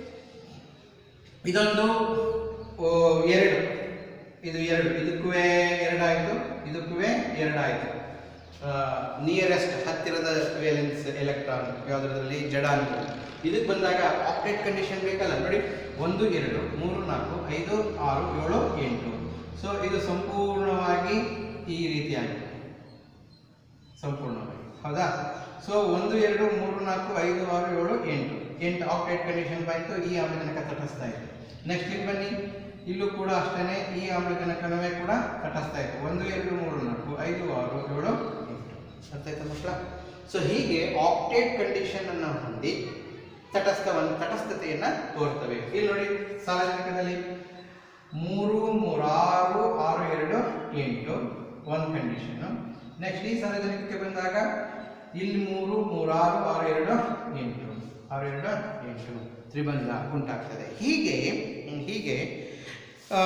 ಇದೊಂದು ಓ, ಎರಡು ಇದು ಎರಡು ಇದಕ್ಕೂ ಎರಡಾಯಿತು ಇದಕ್ಕೂ ಎರಡಾಯಿತು ನಿಯರೆಸ್ಟ್ ಹತ್ತಿರದ ವೇಲೆನ್ಸ್ ಎಲೆಕ್ಟ್ರಾನ್ ಯಾವುದರಲ್ಲಿ ಜಡಾನು ಇದಕ್ಕೆ ಬಂದಾಗ ಆಕ್ಟೇಟ್ ಕಂಡೀಷನ್ ಬೇಕಲ್ಲ ನೋಡಿ ಒಂದು ಎರಡು ಮೂರು ನಾಲ್ಕು ಐದು ಆರು ಏಳು ಎಂಟು ಸೊ ಇದು ಸಂಪೂರ್ಣವಾಗಿ ಈ ರೀತಿಯಾಗಿದೆ ಸಂಪೂರ್ಣವಾಗಿ ಹೌದಾ ಸೊ ಒಂದು ಎರಡು ಮೂರು ನಾಲ್ಕು ಐದು ಆರು ಏಳು ಎಂಟು ಎಂಟು ಆಕ್ಟೇಟ್ ಕಂಡೀಷನ್ ಬಾಯ್ತು ಈ ಆಮ್ಲಜನಕ ತಟಸ್ಥ ಇದೆ ನೆಕ್ಸ್ಟ್ ಇಲ್ಲಿ ಬನ್ನಿ ಇಲ್ಲೂ ಕೂಡ ಅಷ್ಟೇ ಈ ಆಮ್ಲಜನಕನವೇ ಕೂಡ ತಟಸ್ಥ ಇದೆ ಒಂದು ಎರಡು ಮೂರು ನಾಲ್ಕು ಐದು ಆರು ಏಳು ಎಂಟು ಅರ್ಥ ಆಯ್ತಾ ಮಕ್ಕಳ ಸೊ ಹೀಗೆ ಆಕ್ಟೇಟ್ ಕಂಡೀಷನ್ ಅನ್ನು ಹೊಂದಿ ತಟಸ್ಥವನ್ನು ತಟಸ್ಥತೆಯನ್ನ ತೋರ್ತವೆ ಇಲ್ಲಿ ನೋಡಿ ಸಾರಜನಕದಲ್ಲಿ ಮೂರು ಮೂರು ಆರು ಆರು ಎರಡು ಎಂಟು ಒಂದು ಕಂಡೀಷನ್ ನೆಕ್ಸ್ಟ್ ಈ ಸಾರಜನಕಕ್ಕೆ ಬಂದಾಗ ಇಲ್ಲಿ ಮೂರು ಮೂರು ಆರು ಆರು ಎರಡು ಎಂಟು ಆರು ಎರಡು ಎಂಟು ತ್ರಿಬಂಧ ಉಂಟಾಗ್ತದೆ ಹೀಗೆ ಹ್ಮ್, ಹೀಗೆ ಆ,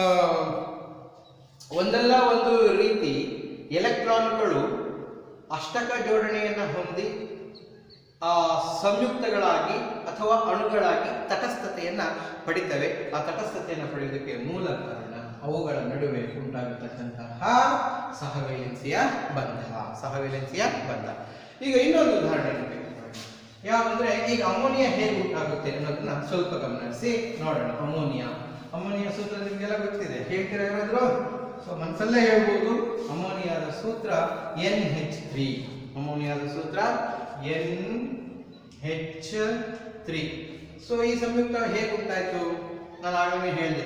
ಒಂದಲ್ಲ ಒಂದು ರೀತಿ ಎಲೆಕ್ಟ್ರಾನ್ಗಳು ಅಷ್ಟಕ ಜೋಡಣೆಯನ್ನು ಹೊಂದಿ ಆ ಸಂಯುಕ್ತಗಳಾಗಿ ಅಥವಾ ಅಣುಗಳಾಗಿ ತಟಸ್ಥತೆಯನ್ನ ಪಡಿತವೆ ಆ ತಟಸ್ಥತೆಯನ್ನು ಪಡೆಯುವುದಕ್ಕೆ ಮೂಲ ಕಾರಣ ಅವುಗಳ ನಡುವೆ ಉಂಟಾಗತಕ್ಕಂತಹ ಸಹವೇಲೆನ್ಸಿಯ ಬಂಧ ಸಹವೇಲೆನ್ಸಿಯ ಬಂಧ ಈಗ ಇನ್ನೊಂದು ಉದಾಹರಣೆ ಯಾವಂದ್ರೆ ಈಗ ಅಮೋನಿಯಾ ಹೇಗೆ ಉಂಟಾಗುತ್ತೆ ಅನ್ನೋದನ್ನ ಸ್ವಲ್ಪ ಗಮನಿಸಿ ನೋಡೋಣ ಅಮೋನಿಯಾ ಅಮೋನಿಯಾ ಸೂತ್ರ ನಿಮಗೆಲ್ಲ ಗೊತ್ತಿದೆ ಹೇಳ್ತೀರಾ ಯಾರಾದ್ರು ಸೊ ಮನಸ್ಸಲ್ಲೇ ಹೇಳ್ಬೋದು ಅಮೋನಿಯಾದ ಸೂತ್ರ ಎನ್ ಹೆಚ್ ತ್ರೀ ಅಮೋನಿಯಾದ ಸೂತ್ರ ಎನ್ ಹೆಚ್ ತ್ರೀ ಸೊ ಈ ಸಂಯುಕ್ತ ಹೇಗೆ ಉಂಟಾಯ್ತು ನಾನು ಆಗಲೇ ಹೇಳಿದೆ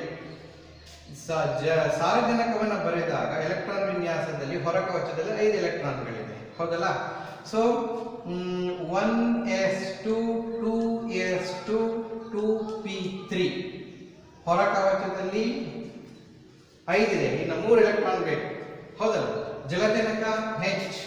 ಸ- ಜ- ಸಾರಜನಕವನ್ನು ಬರೆದಾಗ ಎಲೆಕ್ಟ್ರಾನ್ ವಿನ್ಯಾಸದಲ್ಲಿ ಹೊರ ಕವಚದಲ್ಲಿ ಐದು ಎಲೆಕ್ಟ್ರಾನ್ಗಳಿವೆ ಹೌದಲ್ಲ so one s two two s two two p three ಹೊರ ಕವಚದಲ್ಲಿ ಐದಿದೆ ಇನ್ನು ಮೂರು ಎಲೆಕ್ಟ್ರಾನ್ ಬೇಕು ಹೌದಲ್ಲ ಜಲಜನಕ ಹೆಚ್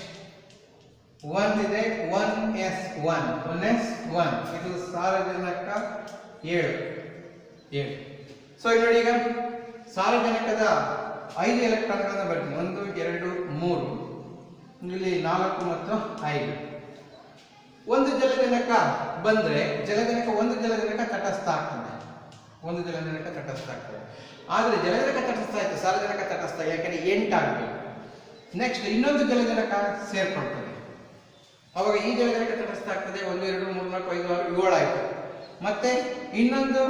ಒನ್ ಇದೆ one s one one s one ಇದು ಸಾರಜನಕ ಏಳು ಏಳು ಸೊ ಇಲ್ಲಿ ನೋಡಿ ಈಗ ಸಾರಜನಕದ ಐದು ಎಲೆಕ್ಟ್ರಾನ್ಗಳನ್ನ ಬರ್ತೀನಿ ಒಂದು ಎರಡು ಮೂರು ಇಲ್ಲಿ ನಾಲ್ಕು ಮತ್ತು ಐದು ಒಂದು ಜಲಜನಕ ಬಂದ್ರೆ ಜಲಜನಕ ಒಂದು ಜಲಜನಕ ತಟಸ್ಥ ಆಗ್ತದೆ ಒಂದು ಜಲಜನಕ ತಟಸ್ಥ ಆಗ್ತದೆ ಆದ್ರೆ ಜಲಜನಕ ತಟಸ್ಥ ಆಯ್ತು ಸಾರಜನಕ ತಟಸ್ಥ ಯಾಕೆಂದ್ರೆ ಎಂಟಾಗಬೇಕು ನೆಕ್ಸ್ಟ್ ಇನ್ನೊಂದು ಜಲಜನಕ ಸೇರ್ಕೊಳ್ತದೆ ಅವಾಗ ಈ ಜಲಜನಕ ತಟಸ್ಥ ಆಗ್ತದೆ ಒಂದು ಎರಡು ಮೂರು ನಾಲ್ಕು ಐದು ಆರು ಏಳು ಆಯ್ತು ಮತ್ತೆ ಇನ್ನೊಂದು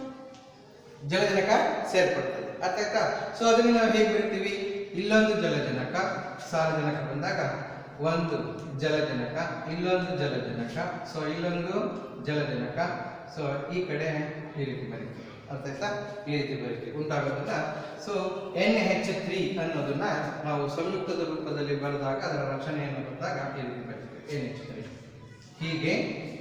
ಜಲಜನಕ ಸೇರ್ಪಡ್ತದೆ ಅರ್ಥ ಆಯ್ತಾ ಸೊ ಅದನ್ನು ನಾವು ಹೇಗೆ ಬರಿತೀವಿ ಇಲ್ಲೊಂದು ಜಲಜನಕ ಸಾರಜನಕ ಬಂದಾಗ ಒಂದು ಜಲಜನಕ ಇಲ್ಲೊಂದು ಜಲಜನಕ ಸೊ ಇಲ್ಲೊಂದು ಜಲಜನಕ ಸೊ ಈ ಕಡೆ ಈ ರೀತಿ ಬರೀತೀವಿ ಅರ್ಥ ಆಯ್ತಾ ಈ ರೀತಿ ಬರೀತೀವಿ ಉಂಟಾಗೋದನ್ನ ಸೊ ಎನ್ ಹೆಚ್ ತ್ರೀ ಅನ್ನೋದನ್ನ ನಾವು ಸಂಯುಕ್ತದ ರೂಪದಲ್ಲಿ ಬರೆದಾಗ ಅದರ ರಚನೆಯನ್ನು ಬರೆದಾಗ ಈ ರೀತಿ ಬರೀತೀವಿ ಎನ್ ಹೆಚ್ ತ್ರೀ ಹೀಗೆ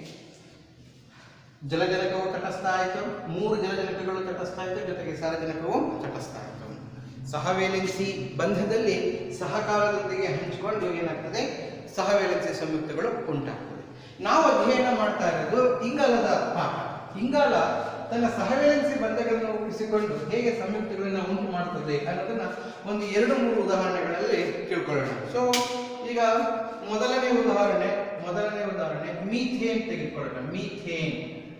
ಜಲಜನಕವು ತಟಸ್ಥ ಆಯಿತು ಮೂರು ಜಲಜನಕಗಳು ತಟಸ್ಥ ಆಯಿತು ಜೊತೆಗೆ ಸಾರಜನಕವು ತಟಸ್ಥ ಆಯಿತು ಸಹವೇಲೆನ್ಸಿ ಬಂಧದಲ್ಲಿ ಸಹಕಾರದೊಂದಿಗೆ ಹಂಚಿಕೊಂಡು ಏನಾಗ್ತದೆ ಸಹವೇಲೆನ್ಸಿ ಸಂಯುಕ್ತಗಳು ಉಂಟಾಗ್ತದೆ ನಾವು ಅಧ್ಯಯನ ಮಾಡ್ತಾ ಇರೋದು ಇಂಗಾಲದ ಪಾಠ ಇಂಗಾಲ ತನ್ನ ಸಹವೇಲೆನ್ಸಿ ಬಂಧಗಳನ್ನು ರೂಪಿಸಿಕೊಂಡು ಹೇಗೆ ಸಂಯುಕ್ತಗಳನ್ನು ಉಂಟು ಮಾಡ್ತದೆ ಅನ್ನೋದನ್ನ ಒಂದು ಎರಡು ಮೂರು ಉದಾಹರಣೆಗಳಲ್ಲಿ ತಿಳ್ಕೊಳ್ಳೋಣ ಸೊ ಈಗ ಮೊದಲನೇ ಉದಾಹರಣೆ ಮೊದಲನೇ ಉದಾಹರಣೆ ಮೀಥೇನ್ ತೆಗೆದುಕೊಳ್ಳೋಣ ಮೀಥೇನ್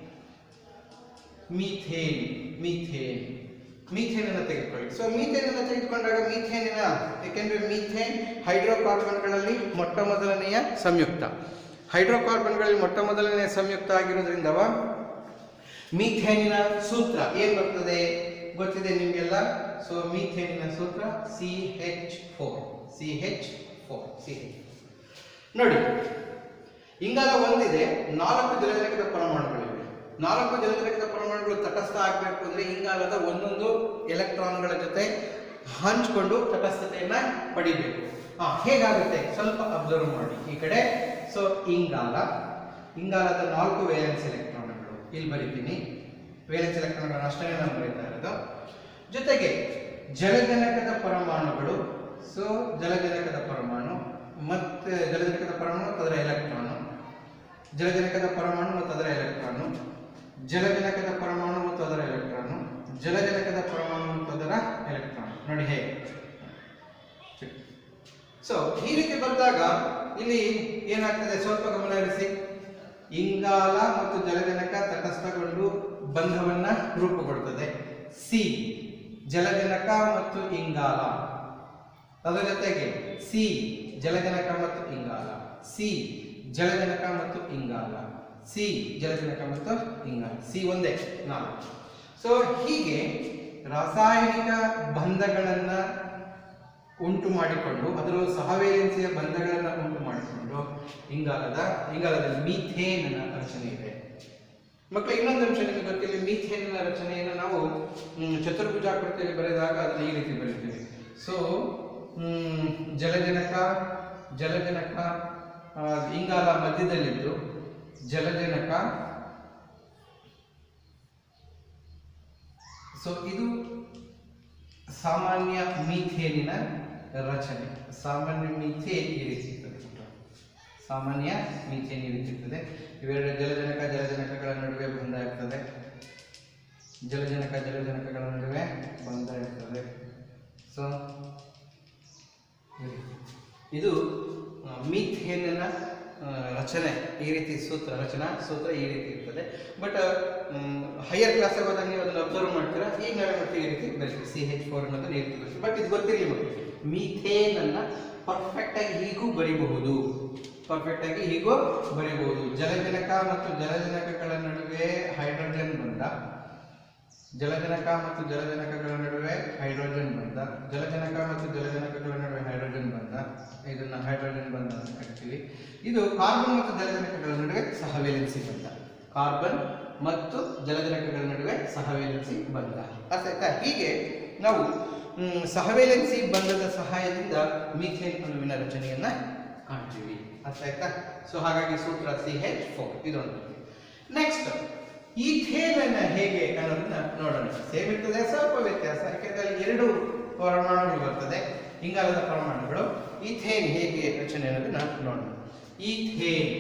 ಮೀಥೇನ್ ಮೀಥೇನ್ ಮೀಥೇನ್ ಅನ್ನು ತೆಗೆದುಕೊಳ್ಳಿ ಸೊ ಮೀಥೇನ್ ಅನ್ನು ತೆಗೆದುಕೊಂಡಾಗ ಮೀಥೇನಿನ ಏಕೆಂದ್ರೆ ಮೀಥೇನ್ ಹೈಡ್ರೋಕಾರ್ಬನ್ಗಳಲ್ಲಿ ಮೊಟ್ಟ ಮೊದಲನೆಯ ಸಂಯುಕ್ತ ಹೈಡ್ರೋಕಾರ್ಬನ್ಗಳಲ್ಲಿ ಮೊಟ್ಟ ಮೊದಲನೆಯ ಸಂಯುಕ್ತ ಆಗಿರೋದ್ರಿಂದವ ಮೀಥೇನಿನ ಸೂತ್ರ ಏನ್ ಬರ್ತದೆ ಗೊತ್ತಿದೆ ನಿಮಗೆಲ್ಲ ಸೊ ಮೀಥೇನಿನ ಸೂತ್ರ C H four C H four C H ನೋಡಿ ಇಂಗಾಲ ಒಂದಿದೆ ನಾಲ್ಕು ಜಲಜನಕದ ಪರಮಾಣುಗಳಿವೆ ನಾಲ್ಕು ಜಲಜನಕದ ಪರಮಾಣುಗಳು ತಟಸ್ಥ ಆಗಬೇಕು ಅಂದ್ರೆ ಇಂಗಾಲದ ಒಂದೊಂದು ಎಲೆಕ್ಟ್ರಾನ್ಗಳ ಜೊತೆ ಹಂಚಿಕೊಂಡು ತಟಸ್ಥತೆಯನ್ನ ಪಡಿಬೇಕು ಹಾ ಹೇಗಾಗುತ್ತೆ ಸ್ವಲ್ಪ ಅಬ್ಸರ್ವ್ ಮಾಡಿ ಈ ಕಡೆ ಸೊ ಇಂಗಾಲ ಇಂಗಾಲದ ನಾಲ್ಕು ವೇಲೆನ್ಸ್ ಎಲೆಕ್ಟ್ರಾನ್ಗಳು ಇಲ್ಲಿ ಬರೀತೀನಿ ವೇಲೆನ್ಸ್ ಎಲೆಕ್ಟ್ರಾನ್ಗಳನ್ನ ಅಷ್ಟೇ ನಾನು ಬರೀತಾ ಇರೋದು ಜೊತೆಗೆ ಜಲಜನಕದ ಪರಮಾಣುಗಳು ಸೊ ಜಲಜನಕದ ಪರಮಾಣು ಮತ್ತೆ ಜಲಜನಕದ ಪರಮಾಣು ಮತ್ತು ಅದರ ಎಲೆಕ್ಟ್ರಾನು ಜಲಜನಕದ ಪರಮಾಣು ಮತ್ತು ಅದರ ಎಲೆಕ್ಟ್ರಾನು ಜಲಜನಕದ ಪರಮಾಣು ಮತ್ತು ಅದರ ಎಲೆಕ್ಟ್ರಾನು ಜಲಜನಕದ ಪರಮಾಣು ಮತ್ತು ಅದರ ಎಲೆಕ್ಟ್ರಾನ್ ನೋಡಿ ಹೇಗೆ ಸೊ ಈ ರೀತಿ ಬಂದಾಗ ಇಲ್ಲಿ ಏನಾಗ್ತದೆ ಸ್ವಲ್ಪ ಗಮನ ಹರಿಸಿ ಇಂಗಾಲ ಮತ್ತು ಜಲಜನಕ ತಟಸ್ಥಗೊಂಡು ಬಂಧವನ್ನ ರೂಪುಗೊಳ್ತದೆ ಸಿ ಜಲಜನಕ ಮತ್ತು ಇಂಗಾಲ ಅದರ ಜೊತೆಗೆ ಸಿ ಜಲಜನಕ ಮತ್ತು ಇಂಗಾಲ ಸಿ ಜಲಜನಕ ಮತ್ತು ಇಂಗಾಲ ಸಿ ಜಲಜನಕ ಮತ್ತು ಇಂಗಾಲ ಸಿ ಒಂದೇ ನಾಲ್ಕು ಸೊ ಹೀಗೆ ರಾಸಾಯನಿಕ ಬಂಧಗಳನ್ನ ಉಂಟು ಮಾಡಿಕೊಂಡು ಅದರಲ್ಲೂ ಸಹವೇಲೆನ್ಸಿಯ ಬಂಧಗಳನ್ನು ಉಂಟು ಮಾಡಿಕೊಂಡು ಇಂಗಾಲದ ಇಂಗಾಲದಲ್ಲಿ ಮೀಥೇನ್ ರಚನೆ ಇದೆ ಮಕ್ಕಳು ಇನ್ನೊಂದು ಅಂಶ ನಿಮಗೆ ಗೊತ್ತಿಲ್ಲ ಮೀಥೇನ್ ರಚನೆಯನ್ನು ನಾವು ಮ್, ಚತುರ್ಭುಜಾಕೃತಿಯಲ್ಲಿ ಬರೆದಾಗ ಅದನ್ನ ಈ ರೀತಿ ಬರೀತೀವಿ ಸೊ ಜಲಜನಕ ಜಲಜನಕ ಆ, ಇಂಗಾಲ ಮಧ್ಯದಲ್ಲಿದ್ದು ಜಲಜನಕ ಸೊ ಇದು ಸಾಮಾನ್ಯ ಮೀಥೇನಿನ ರಚನೆ ಸಾಮಾನ್ಯ ಮೀಥೇನ್ ಈ ರೀತಿ ಇರ್ತದೆ ಸಾಮಾನ್ಯ ಮೀಥೇನ್ ಈ ರೀತಿ ಇರ್ತದೆ ಇವೆರಡು ಜಲಜನಕ ಜಲಜನಕಗಳ ನಡುವೆ ಬಂಧ ಇರ್ತದೆ ಜಲಜನಕ ಜಲಜನಕಗಳ ನಡುವೆ ಬಂಧ ಇರ್ತದೆ ಸೊ ಇದು ಆ, ಮೀಥೇನಿನ ಆ, ರಚನೆ ಈ ರೀತಿ ಸೂತ್ರ ರಚನಾ ಸೂತ್ರ ಈ ರೀತಿ ಇರ್ತದೆ ಬಟ್ ಹೈಯರ್ ಕ್ಲಾಸ್ ಹೋದಾಗ ನೀವು ಅದನ್ನು ಅಬ್ಸರ್ವ್ ಮಾಡ್ತೀರಾ ಈಗ ನಾವೇ ಮಾಡ್ತೀವಿ ಈ ರೀತಿ ಬರೀತೀವಿ ಸಿ ಹೆಚ್ ಫೋರ್ ಅನ್ನೋದನ್ನ ಈ ರೀತಿ ಬರೀತೀವಿ ಬಟ್ ಇದು ಗೊತ್ತಿರಲಿ ಮಕ್ಕಳಿಗೆ ಮೀಥೇನ್ ಅನ್ನ ಪರ್ಫೆಕ್ಟ್ ಆಗಿ ಹೀಗೂ ಬರಿಬಹುದು ಪರ್ಫೆಕ್ಟ್ ಆಗಿ ಹೀಗೂ ಬರಿಬಹುದು ಜಲಜನಕ ಮತ್ತು ಜಲಜನಕಗಳ ನಡುವೆ ಹೈಡ್ರೋಜನ್ ಬಂಧ ಜಲಜನಕ ಮತ್ತು ಜಲಜನಕಗಳ ನಡುವೆ ಹೈಡ್ರೋಜನ್ ಬಂಧ ಜಲಜನಕ ಮತ್ತು ಜಲಜನಕಗಳ ನಡುವೆ ಹೈಡ್ರೋಜನ್ ಬಂಧ ಇದನ್ನ ಹೈಡ್ರೋಜನ್ ಬಂಧ ಅಂತ ಕರಿತೀವಿ ಇದು ಕಾರ್ಬನ್ ಮತ್ತು ಜಲಜನಕಗಳ ನಡುವೆ ಸಹವೇಲೆನ್ಸಿ ಬಂಧ ಕಾರ್ಬನ್ ಮತ್ತು ಜಲಜನಕಗಳ ನಡುವೆ ಸಹವೇಲೆನ್ಸಿ ಬಂಧ ಅರ್ಥ ಆಯ್ತಾ ಹೀಗೆ ನಾವು ಮ್, ಸಹವೇಲೆನ್ಸಿ ಬಂಧದ ಸಹಾಯದಿಂದ ಮೀಥೇನ್ ಅಣುವಿನ ರಚನೆಯನ್ನ ಕಾಣ್ತೀವಿ ಅರ್ಥ ಆಯ್ತಾ ಸೊ ಹಾಗಾಗಿ ಸೂತ್ರ ಸಿ ಹೆಚ್ ಫೋರ್ ಇದೊಂದು ನೆಕ್ಸ್ಟ್ ಈಥೇನ್ ಅನ್ನ ಹೇಗೆ ಅನ್ನೋದನ್ನ ನೋಡೋಣ ಸೇಮ್ ಇರ್ತದೆ ಸ್ವಲ್ಪ ವ್ಯತ್ಯಾಸ ಯಾಕೆಂದ್ರೆ ಅಲ್ಲಿ ಎರಡು ಪರಮಾಣುಗಳು ಬರ್ತದೆ ಇಂಗಾಲದ ಪರಮಾಣುಗಳು ಈಥೇನ್ ಹೇಗೆ ರಚನೆ ಅನ್ನೋದನ್ನ ನೋಡೋಣ ಈಥೇನ್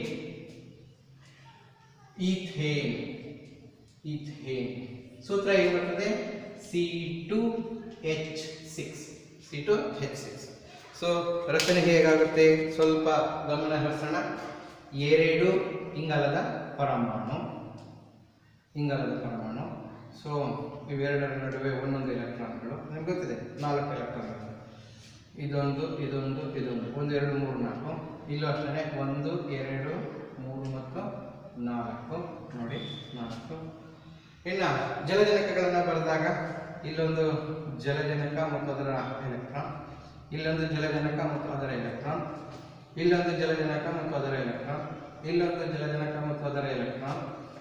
ಈಥೇನ್ ಈಥೇನ್ ಸೂತ್ರ ಏನು ಬರ್ತದೆ C two H six C two H six so ರಚನೆ ಹೇಗಾಗುತ್ತೆ ಸ್ವಲ್ಪ ಗಮನ ಹರಿಸೋಣ ಎರಡು ಇಂಗಾಲದ ಪರಮಾಣು ಇಂಗಾಲದ ಪರಮಾಣು ಸೊ ಇವೆರಡರ ನಡುವೆ ಒಂದೊಂದು ಎಲೆಕ್ಟ್ರಾನ್ಗಳು ನಿಮ್ಗೆ ಗೊತ್ತಿದೆ ನಾಲ್ಕು ಎಲೆಕ್ಟ್ರಾನ್ಗಳು ಇದೊಂದು ಇದೊಂದು ಇದೊಂದು ಒಂದು ಎರಡು ಮೂರು ನಾಲ್ಕು ಇಲ್ಲೂ ಅಷ್ಟೇ ಒಂದು ಎರಡು ಮೂರು ಮತ್ತು ನಾಲ್ಕು ನೋಡಿ ನಾಲ್ಕು ಇನ್ನು ಜಲಜನಕಗಳನ್ನು ಬರೆದಾಗ ಇಲ್ಲೊಂದು ಜಲಜನಕ ಮತ್ತು ಅದರ ಎಲೆಕ್ಟ್ರಾನ್ ಇಲ್ಲೊಂದು ಜಲಜನಕ ಮತ್ತು ಅದರ ಎಲೆಕ್ಟ್ರಾನ್ ಇಲ್ಲೊಂದು ಜಲಜನಕ ಮತ್ತು ಅದರ ಎಲೆಕ್ಟ್ರಾನ್ ಇಲ್ಲೊಂದು ಜಲಜನಕ ಮತ್ತು ಅದರ ಎಲೆಕ್ಟ್ರಾನ್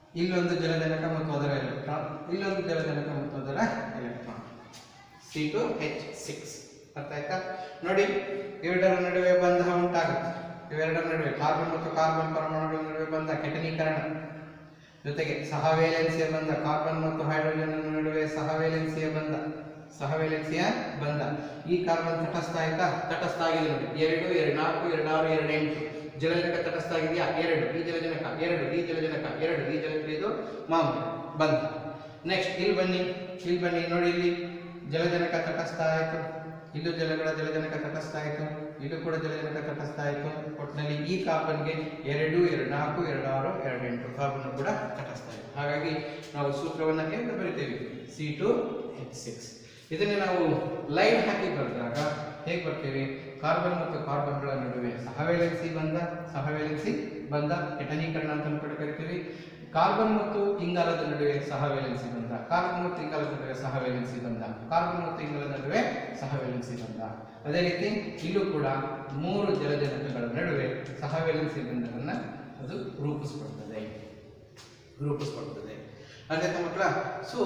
ಇಲ್ಲೊಂದು ಜಲಜನಕ ಮತ್ತು ಅದರ ಎಲೆಕ್ಟ್ರಾನ್ ಇಲ್ಲೊಂದು ಜಲಜನಕ ಮತ್ತು ಅದರ electron C two H six ಅರ್ಥ ಆಯ್ತಾ ನೋಡಿ ಇವೆರಡರ ನಡುವೆ ಬಂಧ ಉಂಟಾಗುತ್ತೆ ಇವೆರಡರ ನಡುವೆ ಕಾರ್ಬನ್ ಮತ್ತು ಕಾರ್ಬನ್ ಪರಮಾಣುಗಳ ನಡುವೆ ಬಂಧ ಕೆಟನೀಕರಣ ಜೊತೆಗೆ ಸಹವೇಲೆನ್ಸಿಯ ಬಂಧ ಕಾರ್ಬನ್ ಮತ್ತು ಹೈಡ್ರೋಜನ್ ನಡುವೆ ಸಹವೇಲೆನ್ಸಿಯ ಬಂಧ ಸಹವೇಲೆನ್ಸಿಯ ಬಂಧ ಈ ಕಾರ್ಬನ್ ತಟಸ್ಥ ಆಯ್ತಾ ತಟಸ್ಥ ಆಗಿದೆ ನೋಡಿ ಎರಡು ಎರಡು ನಾಲ್ಕು ಎರಡು ಆರು ಎರಡು ಎಂಟು ಜಲಜನಕ ತಟಸ್ಥ ಆಗಿದೆಯಾ ಎರಡು ಈ ಜಲಜನಕ ಎರಡು ಈ ಜಲಜನಕ ಎರಡು ಈ ಜಲಜನಕ ಇದು ಮಾಮೂಲಿ ಬಂಧ ನೆಕ್ಸ್ಟ್ ಇಲ್ಲಿ ಬನ್ನಿ ಇಲ್ಲಿ ಬನ್ನಿ ನೋಡಿ ಇಲ್ಲಿ ಜಲಜನಕ ತಟಸ್ಥ ಆಯಿತು ಇದು ಜಲಗಳ ಜಲಜನಕ ತಟಸ್ಥ ಆಯಿತು ಇದು ಕೂಡ ಜಲಜನಕ ತಟಸ್ಥ ಆಯಿತು ಒಟ್ಟಿನಲ್ಲಿ ಈ ಕಾರ್ಬನ್ಗೆ ಎರಡು ಎರಡು ನಾಲ್ಕು ಎರಡು ಆರು ಎರಡು ಎಂಟು ಕಾರ್ಬನ್ ಕೂಡ ತಟಸ್ಥ ಆಯಿತು ಹಾಗಾಗಿ ನಾವು ಸೂತ್ರವನ್ನು ಹೇಗೆ ಬರಿತೇವೆ ಸಿ ಟು ಎಚ್ ಸಿಕ್ಸ್ ಇದನ್ನೇ ನಾವು ಲೈನ್ ಹಾಕಿ ಬರೆದಾಗ ಹೇಗೆ ಬರ್ತೀವಿ ಕಾರ್ಬನ್ ಮತ್ತು ಕಾರ್ಬನ್ಗಳ ನಡುವೆ ಸಹವೇಲೆನ್ಸಿ ಬಂಧ ಸಹವೇಲೆನ್ಸಿ ಬಂಧ ಕೆಟನೀಕರಣ ಅಂತ ಕೂಡ ಕರಿತೀವಿ ಕಾರ್ಬನ್ ಮತ್ತು ಇಂಗಾಲದ ನಡುವೆ ಸಹವೇಲೆನ್ಸಿ ಬಂಧ ಕಾರ್ಬನ್ ಮತ್ತು ಇಂಗಾಲದ ನಡುವೆ ಸಹವೇಲೆನ್ಸಿ ಬಂಧ ಕಾರ್ಬನ್ ಮತ್ತು ಇಂಗಾಲದ ನಡುವೆ ಸಹವೇಲೆನ್ಸಿ ಬಂಧ ಅದೇ ರೀತಿ ಇಲ್ಲೂ ಕೂಡ ಮೂರು ಜಲಜನಕಗಳ ನಡುವೆ ಸಹವೇಲೆನ್ಸಿ ಬಂಧವನ್ನು ಅದು ರೂಪಿಸ್ಕೊಳ್ತದೆ ರೂಪಿಸ್ಕೊಳ್ತದೆ ಅದೇ ಮಕ್ಕಳ ಸೊ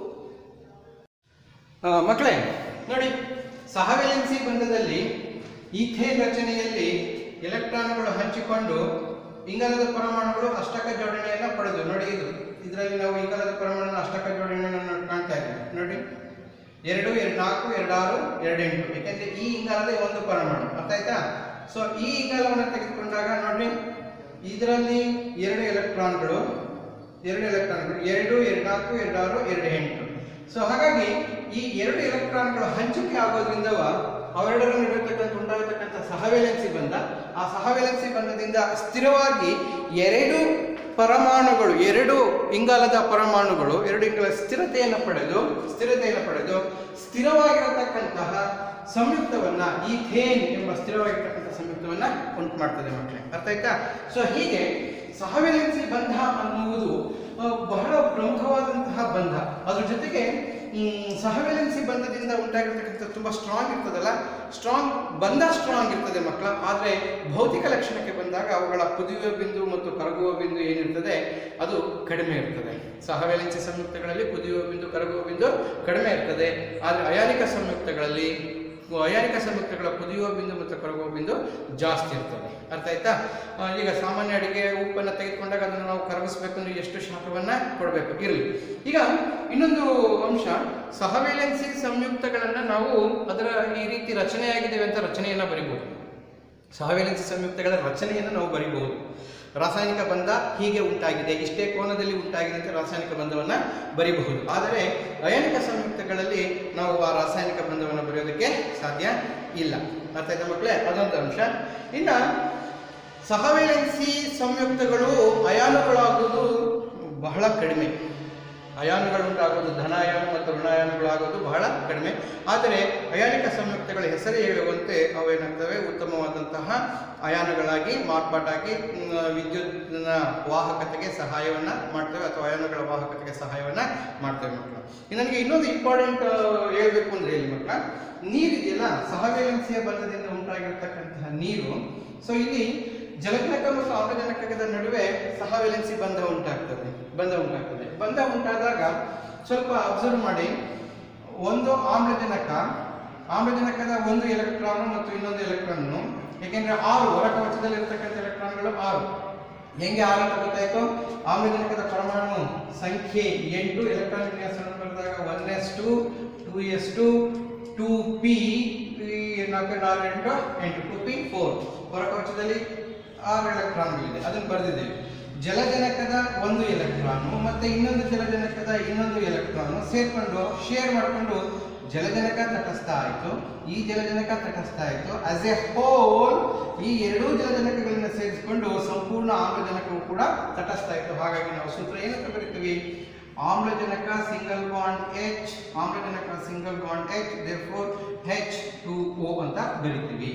ಆ, ಮಕ್ಕಳೇ ನೋಡಿ ಸಹವೇಲೆನ್ಸಿ ಬಂಧದಲ್ಲಿ ಈಥೇನ್ ರಚನೆಯಲ್ಲಿ ಎಲೆಕ್ಟ್ರಾನ್ಗಳು ಹಂಚಿಕೊಂಡು ಇಂಗಾಲದ ಪರಮಾಣುಗಳು ಅಷ್ಟಕ ಜೋಡಣೆಯನ್ನು ಪಡೆದು ನೋಡಿ ಇದು ಇದರಲ್ಲಿ ನಾವು ಇಂಗಾಲದ ಪರಮಾಣುನ ಅಷ್ಟಕ ಜೋಡಣೆಯನ್ನು ಕಾಣ್ತಾ ಇದ್ದೀವಿ ನೋಡಿ ಎರಡು ಎರಡು ನಾಲ್ಕು ಎರಡು ಆರು ಎರಡು ಎಂಟು ಯಾಕೆಂದ್ರೆ ಈ ಇಂಗಾಲದ ಒಂದು ಪರಮಾಣು ಅರ್ಥ ಆಯ್ತಾ ಸೊ ಈ ಇಂಗಾಲವನ್ನು ತೆಗೆದುಕೊಂಡಾಗ ನೋಡಿ ಇದರಲ್ಲಿ ಎರಡು ಎಲೆಕ್ಟ್ರಾನ್ಗಳು ಎರಡು ಎಲೆಕ್ಟ್ರಾನ್ಗಳು ಎರಡು ಎರಡು ನಾಲ್ಕು ಎರಡು ಆರು ಎರಡು ಎಂಟು ಸೊ ಹಾಗಾಗಿ ಈ ಎರಡು ಎಲೆಕ್ಟ್ರಾನ್ಗಳು ಹಂಚಿಕೆ ಆಗೋದ್ರಿಂದ ಅವೆರಡರ ನಡುವೆ ಉಂಟಾಗತಕ್ಕಂಥ ಸಹವೇಲೆನ್ಸಿ ಬಂಧ ಆ ಸಹವೇಲೆನ್ಸಿ ಬಂಧದಿಂದ ಸ್ಥಿರವಾಗಿ ಎರಡು ಪರಮಾಣುಗಳು ಎರಡು ಇಂಗಾಲದ ಪರಮಾಣುಗಳು ಎರಡು ಇಂಗಾಲ ಸ್ಥಿರತೆಯನ್ನು ಪಡೆದು ಸ್ಥಿರತೆಯನ್ನು ಪಡೆದು ಸ್ಥಿರವಾಗಿರತಕ್ಕಂತಹ ಸಂಯುಕ್ತವನ್ನ ಈಥೇನ್ ಎಂಬ ಸ್ಥಿರವಾಗಿರ್ತಕ್ಕಂಥ ಸಂಯುಕ್ತವನ್ನ ಉಂಟು ಮಾಡ್ತದೆ ಮಕ್ಕಳೇ ಅರ್ಥ ಆಯ್ತಾ ಸೊ ಹೀಗೆ ಸಹವೇಲೆನ್ಸಿ ಬಂಧ ಅನ್ನುವುದು ಆ, ಬಹಳ ಪ್ರಮುಖವಾದಂತಹ ಬಂಧ ಅದ್ರ ಜೊತೆಗೆ ಮ್, ಸಹವೇಲೆನ್ಸಿ ಬಂಧದಿಂದ ಉಂಟಾಗಿರ್ತಕ್ಕಂಥ ತುಂಬಾ ಸ್ಟ್ರಾಂಗ್ ಇರ್ತದಲ್ಲ ಸ್ಟ್ರಾಂಗ್ ಬಂಧ ಸ್ಟ್ರಾಂಗ್ ಇರ್ತದೆ ಮಕ್ಕಳ ಆದರೆ ಭೌತಿಕ ಲಕ್ಷಣಕ್ಕೆ ಬಂದಾಗ ಅವುಗಳ ಕುದಿಯುವ ಬಿಂದು ಮತ್ತು ಕರಗುವ ಬಿಂದು ಏನಿರ್ತದೆ ಅದು ಕಡಿಮೆ ಇರ್ತದೆ ಸಹವೇಲೆನ್ಸಿ ಸಂಯುಕ್ತಗಳಲ್ಲಿ ಕುದಿಯುವ ಬಿಂದು ಕರಗುವ ಬಿಂದು ಕಡಿಮೆ ಇರ್ತದೆ ಆದರೆ ಅಯಾನಿಕ ಸಂಯುಕ್ತಗಳಲ್ಲಿ ಅಯಾನಿಕ ಸಂಯುಕ್ತಗಳ ಕುದಿಯುವ ಬಿಂದು ಮತ್ತು ಕರಗುವ ಬಿಂದು ಜಾಸ್ತಿ ಇರ್ತದೆ ಅರ್ಥ ಆಯ್ತಾ ಆ, ಈಗ ಸಾಮಾನ್ಯ ಅಡಿಗೆ ಉಪ್ಪನ್ನು ತೆಗೆದುಕೊಂಡಾಗ ಅದನ್ನು ನಾವು ಕರಗಿಸ್ಬೇಕಂದ್ರೆ ಎಷ್ಟು ಶಾಖವನ್ನ ಕೊಡಬೇಕು ಇರಲಿ ಈಗ ಇನ್ನೊಂದು ಅಂಶ ಸಹವೇಲೆನ್ಸಿ ಸಂಯುಕ್ತಗಳನ್ನು ನಾವು ಅದರ ಈ ರೀತಿ ರಚನೆಯಾಗಿದ್ದೇವೆ ಅಂತ ರಚನೆಯನ್ನ ಬರಿಬಹುದು ಸಹವೇಲೆನ್ಸಿ ಸಂಯುಕ್ತಗಳ ರಚನೆಯನ್ನು ನಾವು ಬರಿಬಹುದು ರಾಸಾಯನಿಕ ಬಂಧ ಹೀಗೆ ಉಂಟಾಗಿದೆ ಇಷ್ಟೇ ಕೋನದಲ್ಲಿ ಉಂಟಾಗಿದೆ ಅಂತ ರಾಸಾಯನಿಕ ಬಂಧವನ್ನು ಬರಿಬಹುದು ಆದರೆ ಅಯಾನಿಕ ಸಂಯುಕ್ತಗಳಲ್ಲಿ ನಾವು ಆ ರಾಸಾಯನಿಕ ಬಂಧವನ್ನು ಬರೆಯೋದಕ್ಕೆ ಸಾಧ್ಯ ಇಲ್ಲ ಅರ್ಥ ಆಯ್ತಾ ಮಕ್ಕಳೇ ಅದೊಂದು ಅಂಶ ಇನ್ನು ಸಹವೇಲೆನ್ಸಿ ಸಂಯುಕ್ತಗಳು ಅಯಾನುಗಳಾಗುವುದು ಬಹಳ ಕಡಿಮೆ ಅಯಾನುಗಳುಂಟಾಗೋದು ಧನಾಯಾನ ಮತ್ತು ಋಣಾಯಾನಗಳಾಗೋದು ಬಹಳ ಕಡಿಮೆ ಆದರೆ ಅಯಾನಿಕ ಸಂಯುಕ್ತಗಳ ಹೆಸರೇ ಹೇಳುವಂತೆ ಅವೇನಾಗ್ತವೆ ಉತ್ತಮವಾದಂತಹ ಅಯಾನುಗಳಾಗಿ ಮಾರ್ಪಾಟಾಗಿ ಮ್, ವಿದ್ಯುತ್ನ ವಾಹಕತೆಗೆ ಸಹಾಯವನ್ನ ಮಾಡ್ತವೆ ಅಥವಾ ಅಯಾನುಗಳ ವಾಹಕತೆಗೆ ಸಹಾಯವನ್ನ ಮಾಡ್ತವೆ ಮಕ್ಕಳು ಇನ್ನು ನನಗೆ ಇನ್ನೊಂದು ಇಂಪಾರ್ಟೆಂಟ್ ಹೇಳ್ಬೇಕು ಅಂದ್ರೆ ಇಲ್ಲಿ ಮಕ್ಕಳ ನೀರಿದೆಯಲ್ಲ ಸಹವೇಲೆನ್ಸಿಯ ಬಂಧದಿಂದ ಉಂಟಾಗಿರ್ತಕ್ಕಂತಹ ನೀರು ಸೊ ಇಲ್ಲಿ ಜಲಜನಕ ಮತ್ತು ಆಮ್ಲಜನಕದ ನಡುವೆ ಸಹವೇಲೆನ್ಸಿ ಬಂಧ ಉಂಟಾಗ್ತದೆ ಬಂಧ ಉಂಟಾಗ್ತದೆ ಬಂಧ ಉಂಟಾದಾಗ ಸ್ವಲ್ಪ ಅಬ್ಸರ್ವ್ ಮಾಡಿ ಒಂದು ಆಮ್ಲಜನಕ ಆಮ್ಲಜನಕದ ಒಂದು ಎಲೆಕ್ಟ್ರಾನ್ ಮತ್ತು ಇನ್ನೊಂದು ಎಲೆಕ್ಟ್ರಾನ್ ಏಕೆಂದ್ರೆ ಆರು ಹೊರಕವಚದಲ್ಲಿ ಇರ್ತಕ್ಕಂಥ ಎಲೆಕ್ಟ್ರಾನ್ಗಳು ಆರು ಹೆಂಗೆ ಆರು ಅಂತ ಗೊತ್ತಾಯ್ತು ಆಮ್ಲಜನಕದ ಪರಮಾಣು ಸಂಖ್ಯೆ ಎಂಟು ಎಲೆಕ್ಟ್ರಾನ್ ವಿನ್ಯಾಸವನ್ನು ಬರೆದಾಗ one s two two s two two p ನಾಲ್ಕು ನಾಲ್ಕು ಎಂಟು ಎಂಟು ಟು ಪಿ ಫೋರ್ ಹೊರಕವಚದಲ್ಲಿ ಆರು ಎಲೆಕ್ಟ್ರಾನ್ಗಳಿದೆ ಅದನ್ನು ಬರೆದಿದ್ದೇವೆ ಜಲಜನಕದ ಒಂದು ಎಲೆಕ್ಟ್ರಾನು ಮತ್ತೆ ಇನ್ನೊಂದು ಜಲಜನಕದ ಇನ್ನೊಂದು ಎಲೆಕ್ಟ್ರಾನು ಸೇರ್ಕೊಂಡು ಶೇರ್ ಮಾಡಿಕೊಂಡು ಜಲಜನಕ ತಟಸ್ಥ ಆಯಿತು ಈ ಜಲಜನಕ ತಟಸ್ಥ ಆಯಿತು ಆಸ್ ಎ ಹೋಲ್ ಈ ಎರಡೂ ಜಲಜನಕಗಳನ್ನು ಸೇರಿಸಿಕೊಂಡು ಸಂಪೂರ್ಣ ಆಮ್ಲಜನಕವು ಕೂಡ ತಟಸ್ಥ ಆಯಿತು ಹಾಗಾಗಿ ನಾವು ಸೂತ್ರ ಏನಂತ ಬರೀತೀವಿ ಆಮ್ಲಜನಕ ಸಿಂಗಲ್ ಬಾಂಡ್ ಎಚ್ ಆಮ್ಲಜನಕ single bond H therefore H two O ಅಂತ ಬರಿತೀವಿ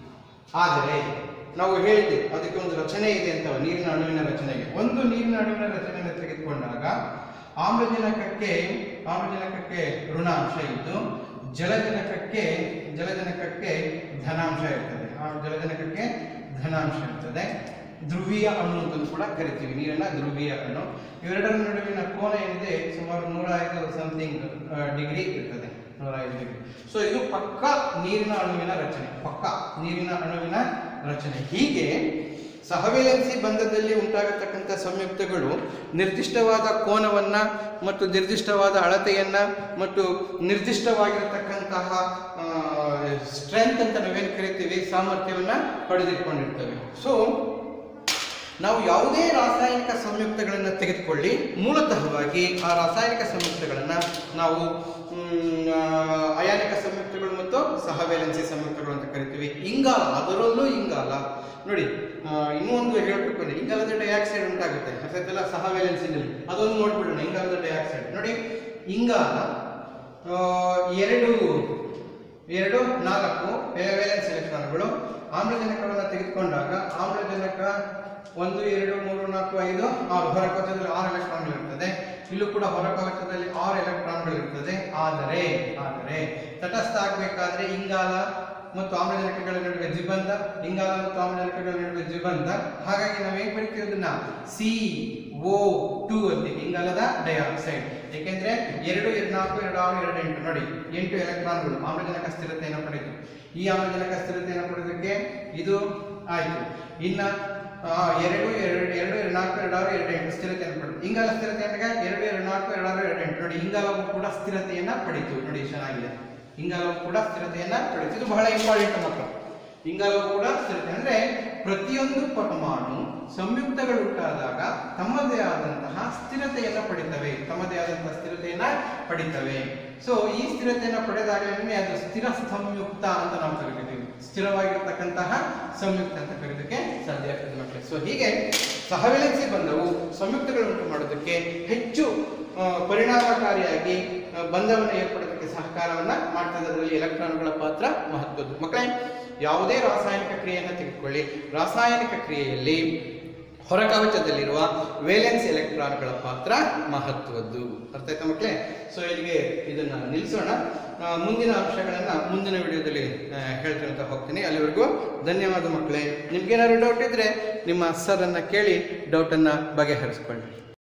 ಆದರೆ ನಾವು ಹೇಳಿದ್ದೆ ಅದಕ್ಕೆ ಒಂದು ರಚನೆ ಇದೆ ಅಂತ ನೀರಿನ ಅಣುವಿನ ರಚನೆಗೆ ಒಂದು ನೀರಿನ ಅಣುವಿನ ರಚನೆಯನ್ನು ತೆಗೆದುಕೊಂಡಾಗ ಆಮ್ಲಜನಕಕ್ಕೆ ಆಮ್ಲಜನಕಕ್ಕೆ ಋಣಾಂಶ ಇದ್ದು ಜಲಜನಕಕ್ಕೆ ಜಲಜನಕಕ್ಕೆ ಧನಾಂಶ ಇರ್ತದೆ ಆ ಜಲಜನಕಕ್ಕೆ ಧನಾಂಶ ಇರ್ತದೆ ಧ್ರುವೀಯ ಅಣು ಅಂತ ಕೂಡ ಕರಿತೀವಿ ನೀರನ್ನ ಧ್ರುವೀಯ ಅಣು ಇವೆರಡರ ನಡುವಿನ ಕೋನ ಏನಿದೆ ಸುಮಾರು ನೂರ ಐದು ಸಮಥಿಂಗ್ ಡಿಗ್ರಿ ಇರ್ತದೆ ನೂರ ಐದು ಡಿಗ್ರಿ ಸೊ ಇದು ಪಕ್ಕ ನೀರಿನ ಅಣುವಿನ ರಚನೆ ಪಕ್ಕ ನೀರಿನ ಅಣುವಿನ ರಚನೆ ಹೀಗೆ ಸಹವೇಲೆನ್ಸಿ ಬಂಧದಲ್ಲಿ ಉಂಟಾಗತಕ್ಕಂಥ ಸಂಯುಕ್ತಗಳು ನಿರ್ದಿಷ್ಟವಾದ ಕೋನವನ್ನ ಮತ್ತು ನಿರ್ದಿಷ್ಟವಾದ ಅಳತೆಯನ್ನ ಮತ್ತು ನಿರ್ದಿಷ್ಟವಾಗಿರತಕ್ಕಂತಹ ಸ್ಟ್ರೆಂತ್ ಅಂತ ನಾವೇನು ಕರಿತೀವಿ ಸಾಮರ್ಥ್ಯವನ್ನ ಪಡೆದಿಟ್ಕೊಂಡಿರ್ತವೆ ಸೊ ನಾವು ಯಾವುದೇ ರಾಸಾಯನಿಕ ಸಂಯುಕ್ತಗಳನ್ನು ತೆಗೆದುಕೊಳ್ಳಿ ಮೂಲತಃವಾಗಿ ಆ ರಾಸಾಯನಿಕ ಸಂಯುಕ್ತಗಳನ್ನು ನಾವು ಮ್, ಆ, ಅಯಾನಿಕ ಸಂಯುಕ್ತಗಳು ಮತ್ತು ಸಹವೇಲೆನ್ಸಿ ಸಂಯುಕ್ತಗಳು ಅಂತ ಕರಿತೀವಿ ಇಂಗಾಲ ಅದರಲ್ಲೂ ಇಂಗಾಲ ನೋಡಿ ಆ, ಇನ್ನೂ ಒಂದು ಹೇಳಬೇಕು ಅಂದ್ರೆ ಇಂಗಾಲದ ಡೈಆಕ್ಸೈಡ್ ಉಂಟಾಗುತ್ತೆ ಅರ್ಥಾಯ್ತಲ್ಲ ಸಹವೇಲೆನ್ಸಿನಲ್ಲಿ ಅದೊಂದು ನೋಡ್ಬಿಡೋಣ ಇಂಗಾಲದ ಡೈಆಕ್ಸೈಡ್ ನೋಡಿ ಇಂಗಾಲ ಆ, ಎರಡು ಎರಡು ನಾಲ್ಕು ವೇಲೆನ್ಸ್ ಎಲೆಕ್ಟ್ರಾನ್ಗಳು ಆಮ್ಲಜನಕವನ್ನು ತೆಗೆದುಕೊಂಡಾಗ ಆಮ್ಲಜನಕ ಒಂದು ಎರಡು ಮೂರು ನಾಲ್ಕು ಐದು ಆರು ಹೊರಕವಚದಲ್ಲಿ ಆರು ಎಲೆಕ್ಟ್ರಾನ್ಗಳು ಇರ್ತದೆ ಇಲ್ಲೂ ಕೂಡ ಹೊರಕವಚದಲ್ಲಿ ಆರು ಎಲೆಕ್ಟ್ರಾನ್ಗಳು ಇರ್ತದೆ ಆದರೆ ಆದರೆ ತಟಸ್ಥ ಆಗಬೇಕಾದ್ರೆ ಇಂಗಾಲ ಮತ್ತು ಆಮ್ಲಜನಕಗಳ ನಡುವೆ ದ್ವಿಬಂಧ ಇಂಗಾಲ ಮತ್ತು ಆಮ್ಲಜನಕಗಳ ನಡುವೆ ದ್ವಿಬಂಧ ಹಾಗಾಗಿ ನಾವು ಏನ್ ಬರೀತೀವಿ ಅದನ್ನ ಸಿ ಓ ಟು ಅಂತೀವಿ ಇಂಗಾಲದ ಡೈಆಕ್ಸೈಡ್ ಏಕೆಂದ್ರೆ ಎರಡು ಎರಡು ನಾಲ್ಕು ಎರಡು ಆರು ಎರಡು ಎಂಟು ನೋಡಿ ಎಂಟು ಎಲೆಕ್ಟ್ರಾನ್ಗಳು ಆಮ್ಲಜನಕ ಸ್ಥಿರತೆಯನ್ನು ಪಡೆಯಿತು ಈ ಆಮ್ಲಜನಕ ಸ್ಥಿರತೆಯನ್ನು ಪಡೆಯೋದಕ್ಕೆ ಇದು ಆಯ್ತು ಇನ್ನ ಆ, ಎರಡು ಎರಡು ಎರಡು ಎರಡು ನಾಲ್ಕು ಎರಡು ಆರು ಎರಡು ಎಂಟು ಸ್ಥಿರತೆಯನ್ನು ಪಡೆದು ಇಂಗಾಲ ಸ್ಥಿರತೆಯನ್ನ ಎರಡು ಎರಡು ನಾಲ್ಕು ಎರಡು ಆರು ಎರಡು ಎಂಟು ನೋಡಿ ಇಂಗಾಲವು ಕೂಡ ಸ್ಥಿರತೆಯನ್ನ ಪಡೀತು ನೋಡಿ ಚೆನ್ನಾಗಿದೆ ಇಂಗಾಲವು ಕೂಡ ಸ್ಥಿರತೆಯನ್ನ ಪಡೀತು ಇದು ಬಹಳ ಇಂಪಾರ್ಟೆಂಟ್ ಮಕ್ಕಳು ಇಂಗಾಲವು ಕೂಡ ಸ್ಥಿರತೆ ಅಂದ್ರೆ ಪ್ರತಿಯೊಂದು ಪರಮಾಣು ಸಂಯುಕ್ತಗಳು ಉಂಟಾದಾಗ ತಮ್ಮದೇ ಆದಂತಹ ಸ್ಥಿರತೆಯನ್ನ ಪಡಿತವೆ ತಮ್ಮದೇ ಆದಂತಹ ಸ್ಥಿರತೆಯನ್ನ ಪಡಿತವೆ ಸೊ ಈ ಸ್ಥಿರತೆಯನ್ನ ಪಡೆದಾಗಲೇ ಅದು ಸ್ಥಿರ ಸಂಯುಕ್ತ ಅಂತ ನಾವು ಕರಿತೀವಿ ಸ್ಥಿರವಾಗಿರ್ತಕ್ಕಂತಹ ಸಂಯುಕ್ತ ಅಂತ ಕರೆಯೋದಕ್ಕೆ ಸಾಧ್ಯ ಆಗ್ತದೆ ಮಕ್ಕಳೇ ಸೊ ಹೀಗೆ ಸಹವೇಲೆನ್ಸಿ ಬಂಧವು ಸಂಯುಕ್ತಗಳು ಉಂಟು ಮಾಡೋದಕ್ಕೆ ಹೆಚ್ಚು ಆ, ಪರಿಣಾಮಕಾರಿಯಾಗಿ ಆ, ಬಂಧವನ್ನು ಏರ್ಪಡೋದಕ್ಕೆ ಸಹಕಾರವನ್ನ ಮಾಡ್ತದೆ ಅದರಲ್ಲಿ ಎಲೆಕ್ಟ್ರಾನ್ಗಳ ಪಾತ್ರ ಮಹತ್ವದ್ದು ಮಕ್ಕಳೇ ಯಾವುದೇ ರಾಸಾಯನಿಕ ಕ್ರಿಯೆಯನ್ನು ತೆಗೆದುಕೊಳ್ಳಿ ರಾಸಾಯನಿಕ ಕ್ರಿಯೆಯಲ್ಲಿ ಹೊರಕವಚದಲ್ಲಿರುವ ವೇಲೆನ್ಸ್ ಎಲೆಕ್ಟ್ರಾನ್ಗಳ ಪಾತ್ರ ಮಹತ್ವದ್ದು ಅರ್ಥ ಆಯ್ತಾ ಮಕ್ಕಳೇ ಸೊ ಇಲ್ಲಿಗೆ ಇದನ್ನ ನಿಲ್ಲಿಸೋಣ ಆ, ಮುಂದಿನ ಅಂಶಗಳನ್ನ ಮುಂದಿನ ವಿಡಿಯೋದಲ್ಲಿ ಆ, ಹೇಳ್ಕೊಳ್ತಾ ಹೋಗ್ತೀನಿ ಅಲ್ಲಿವರೆಗೂ ಧನ್ಯವಾದ ಮಕ್ಕಳೇ ನಿಮ್ಗೇನಾದ್ರು ಡೌಟ್ ಇದ್ರೆ ನಿಮ್ಮ ಸರ್ ಅನ್ನ ಕೇಳಿ ಡೌಟನ್ನು ಬಗೆಹರಿಸ್ಕೊಳ್ಳಿ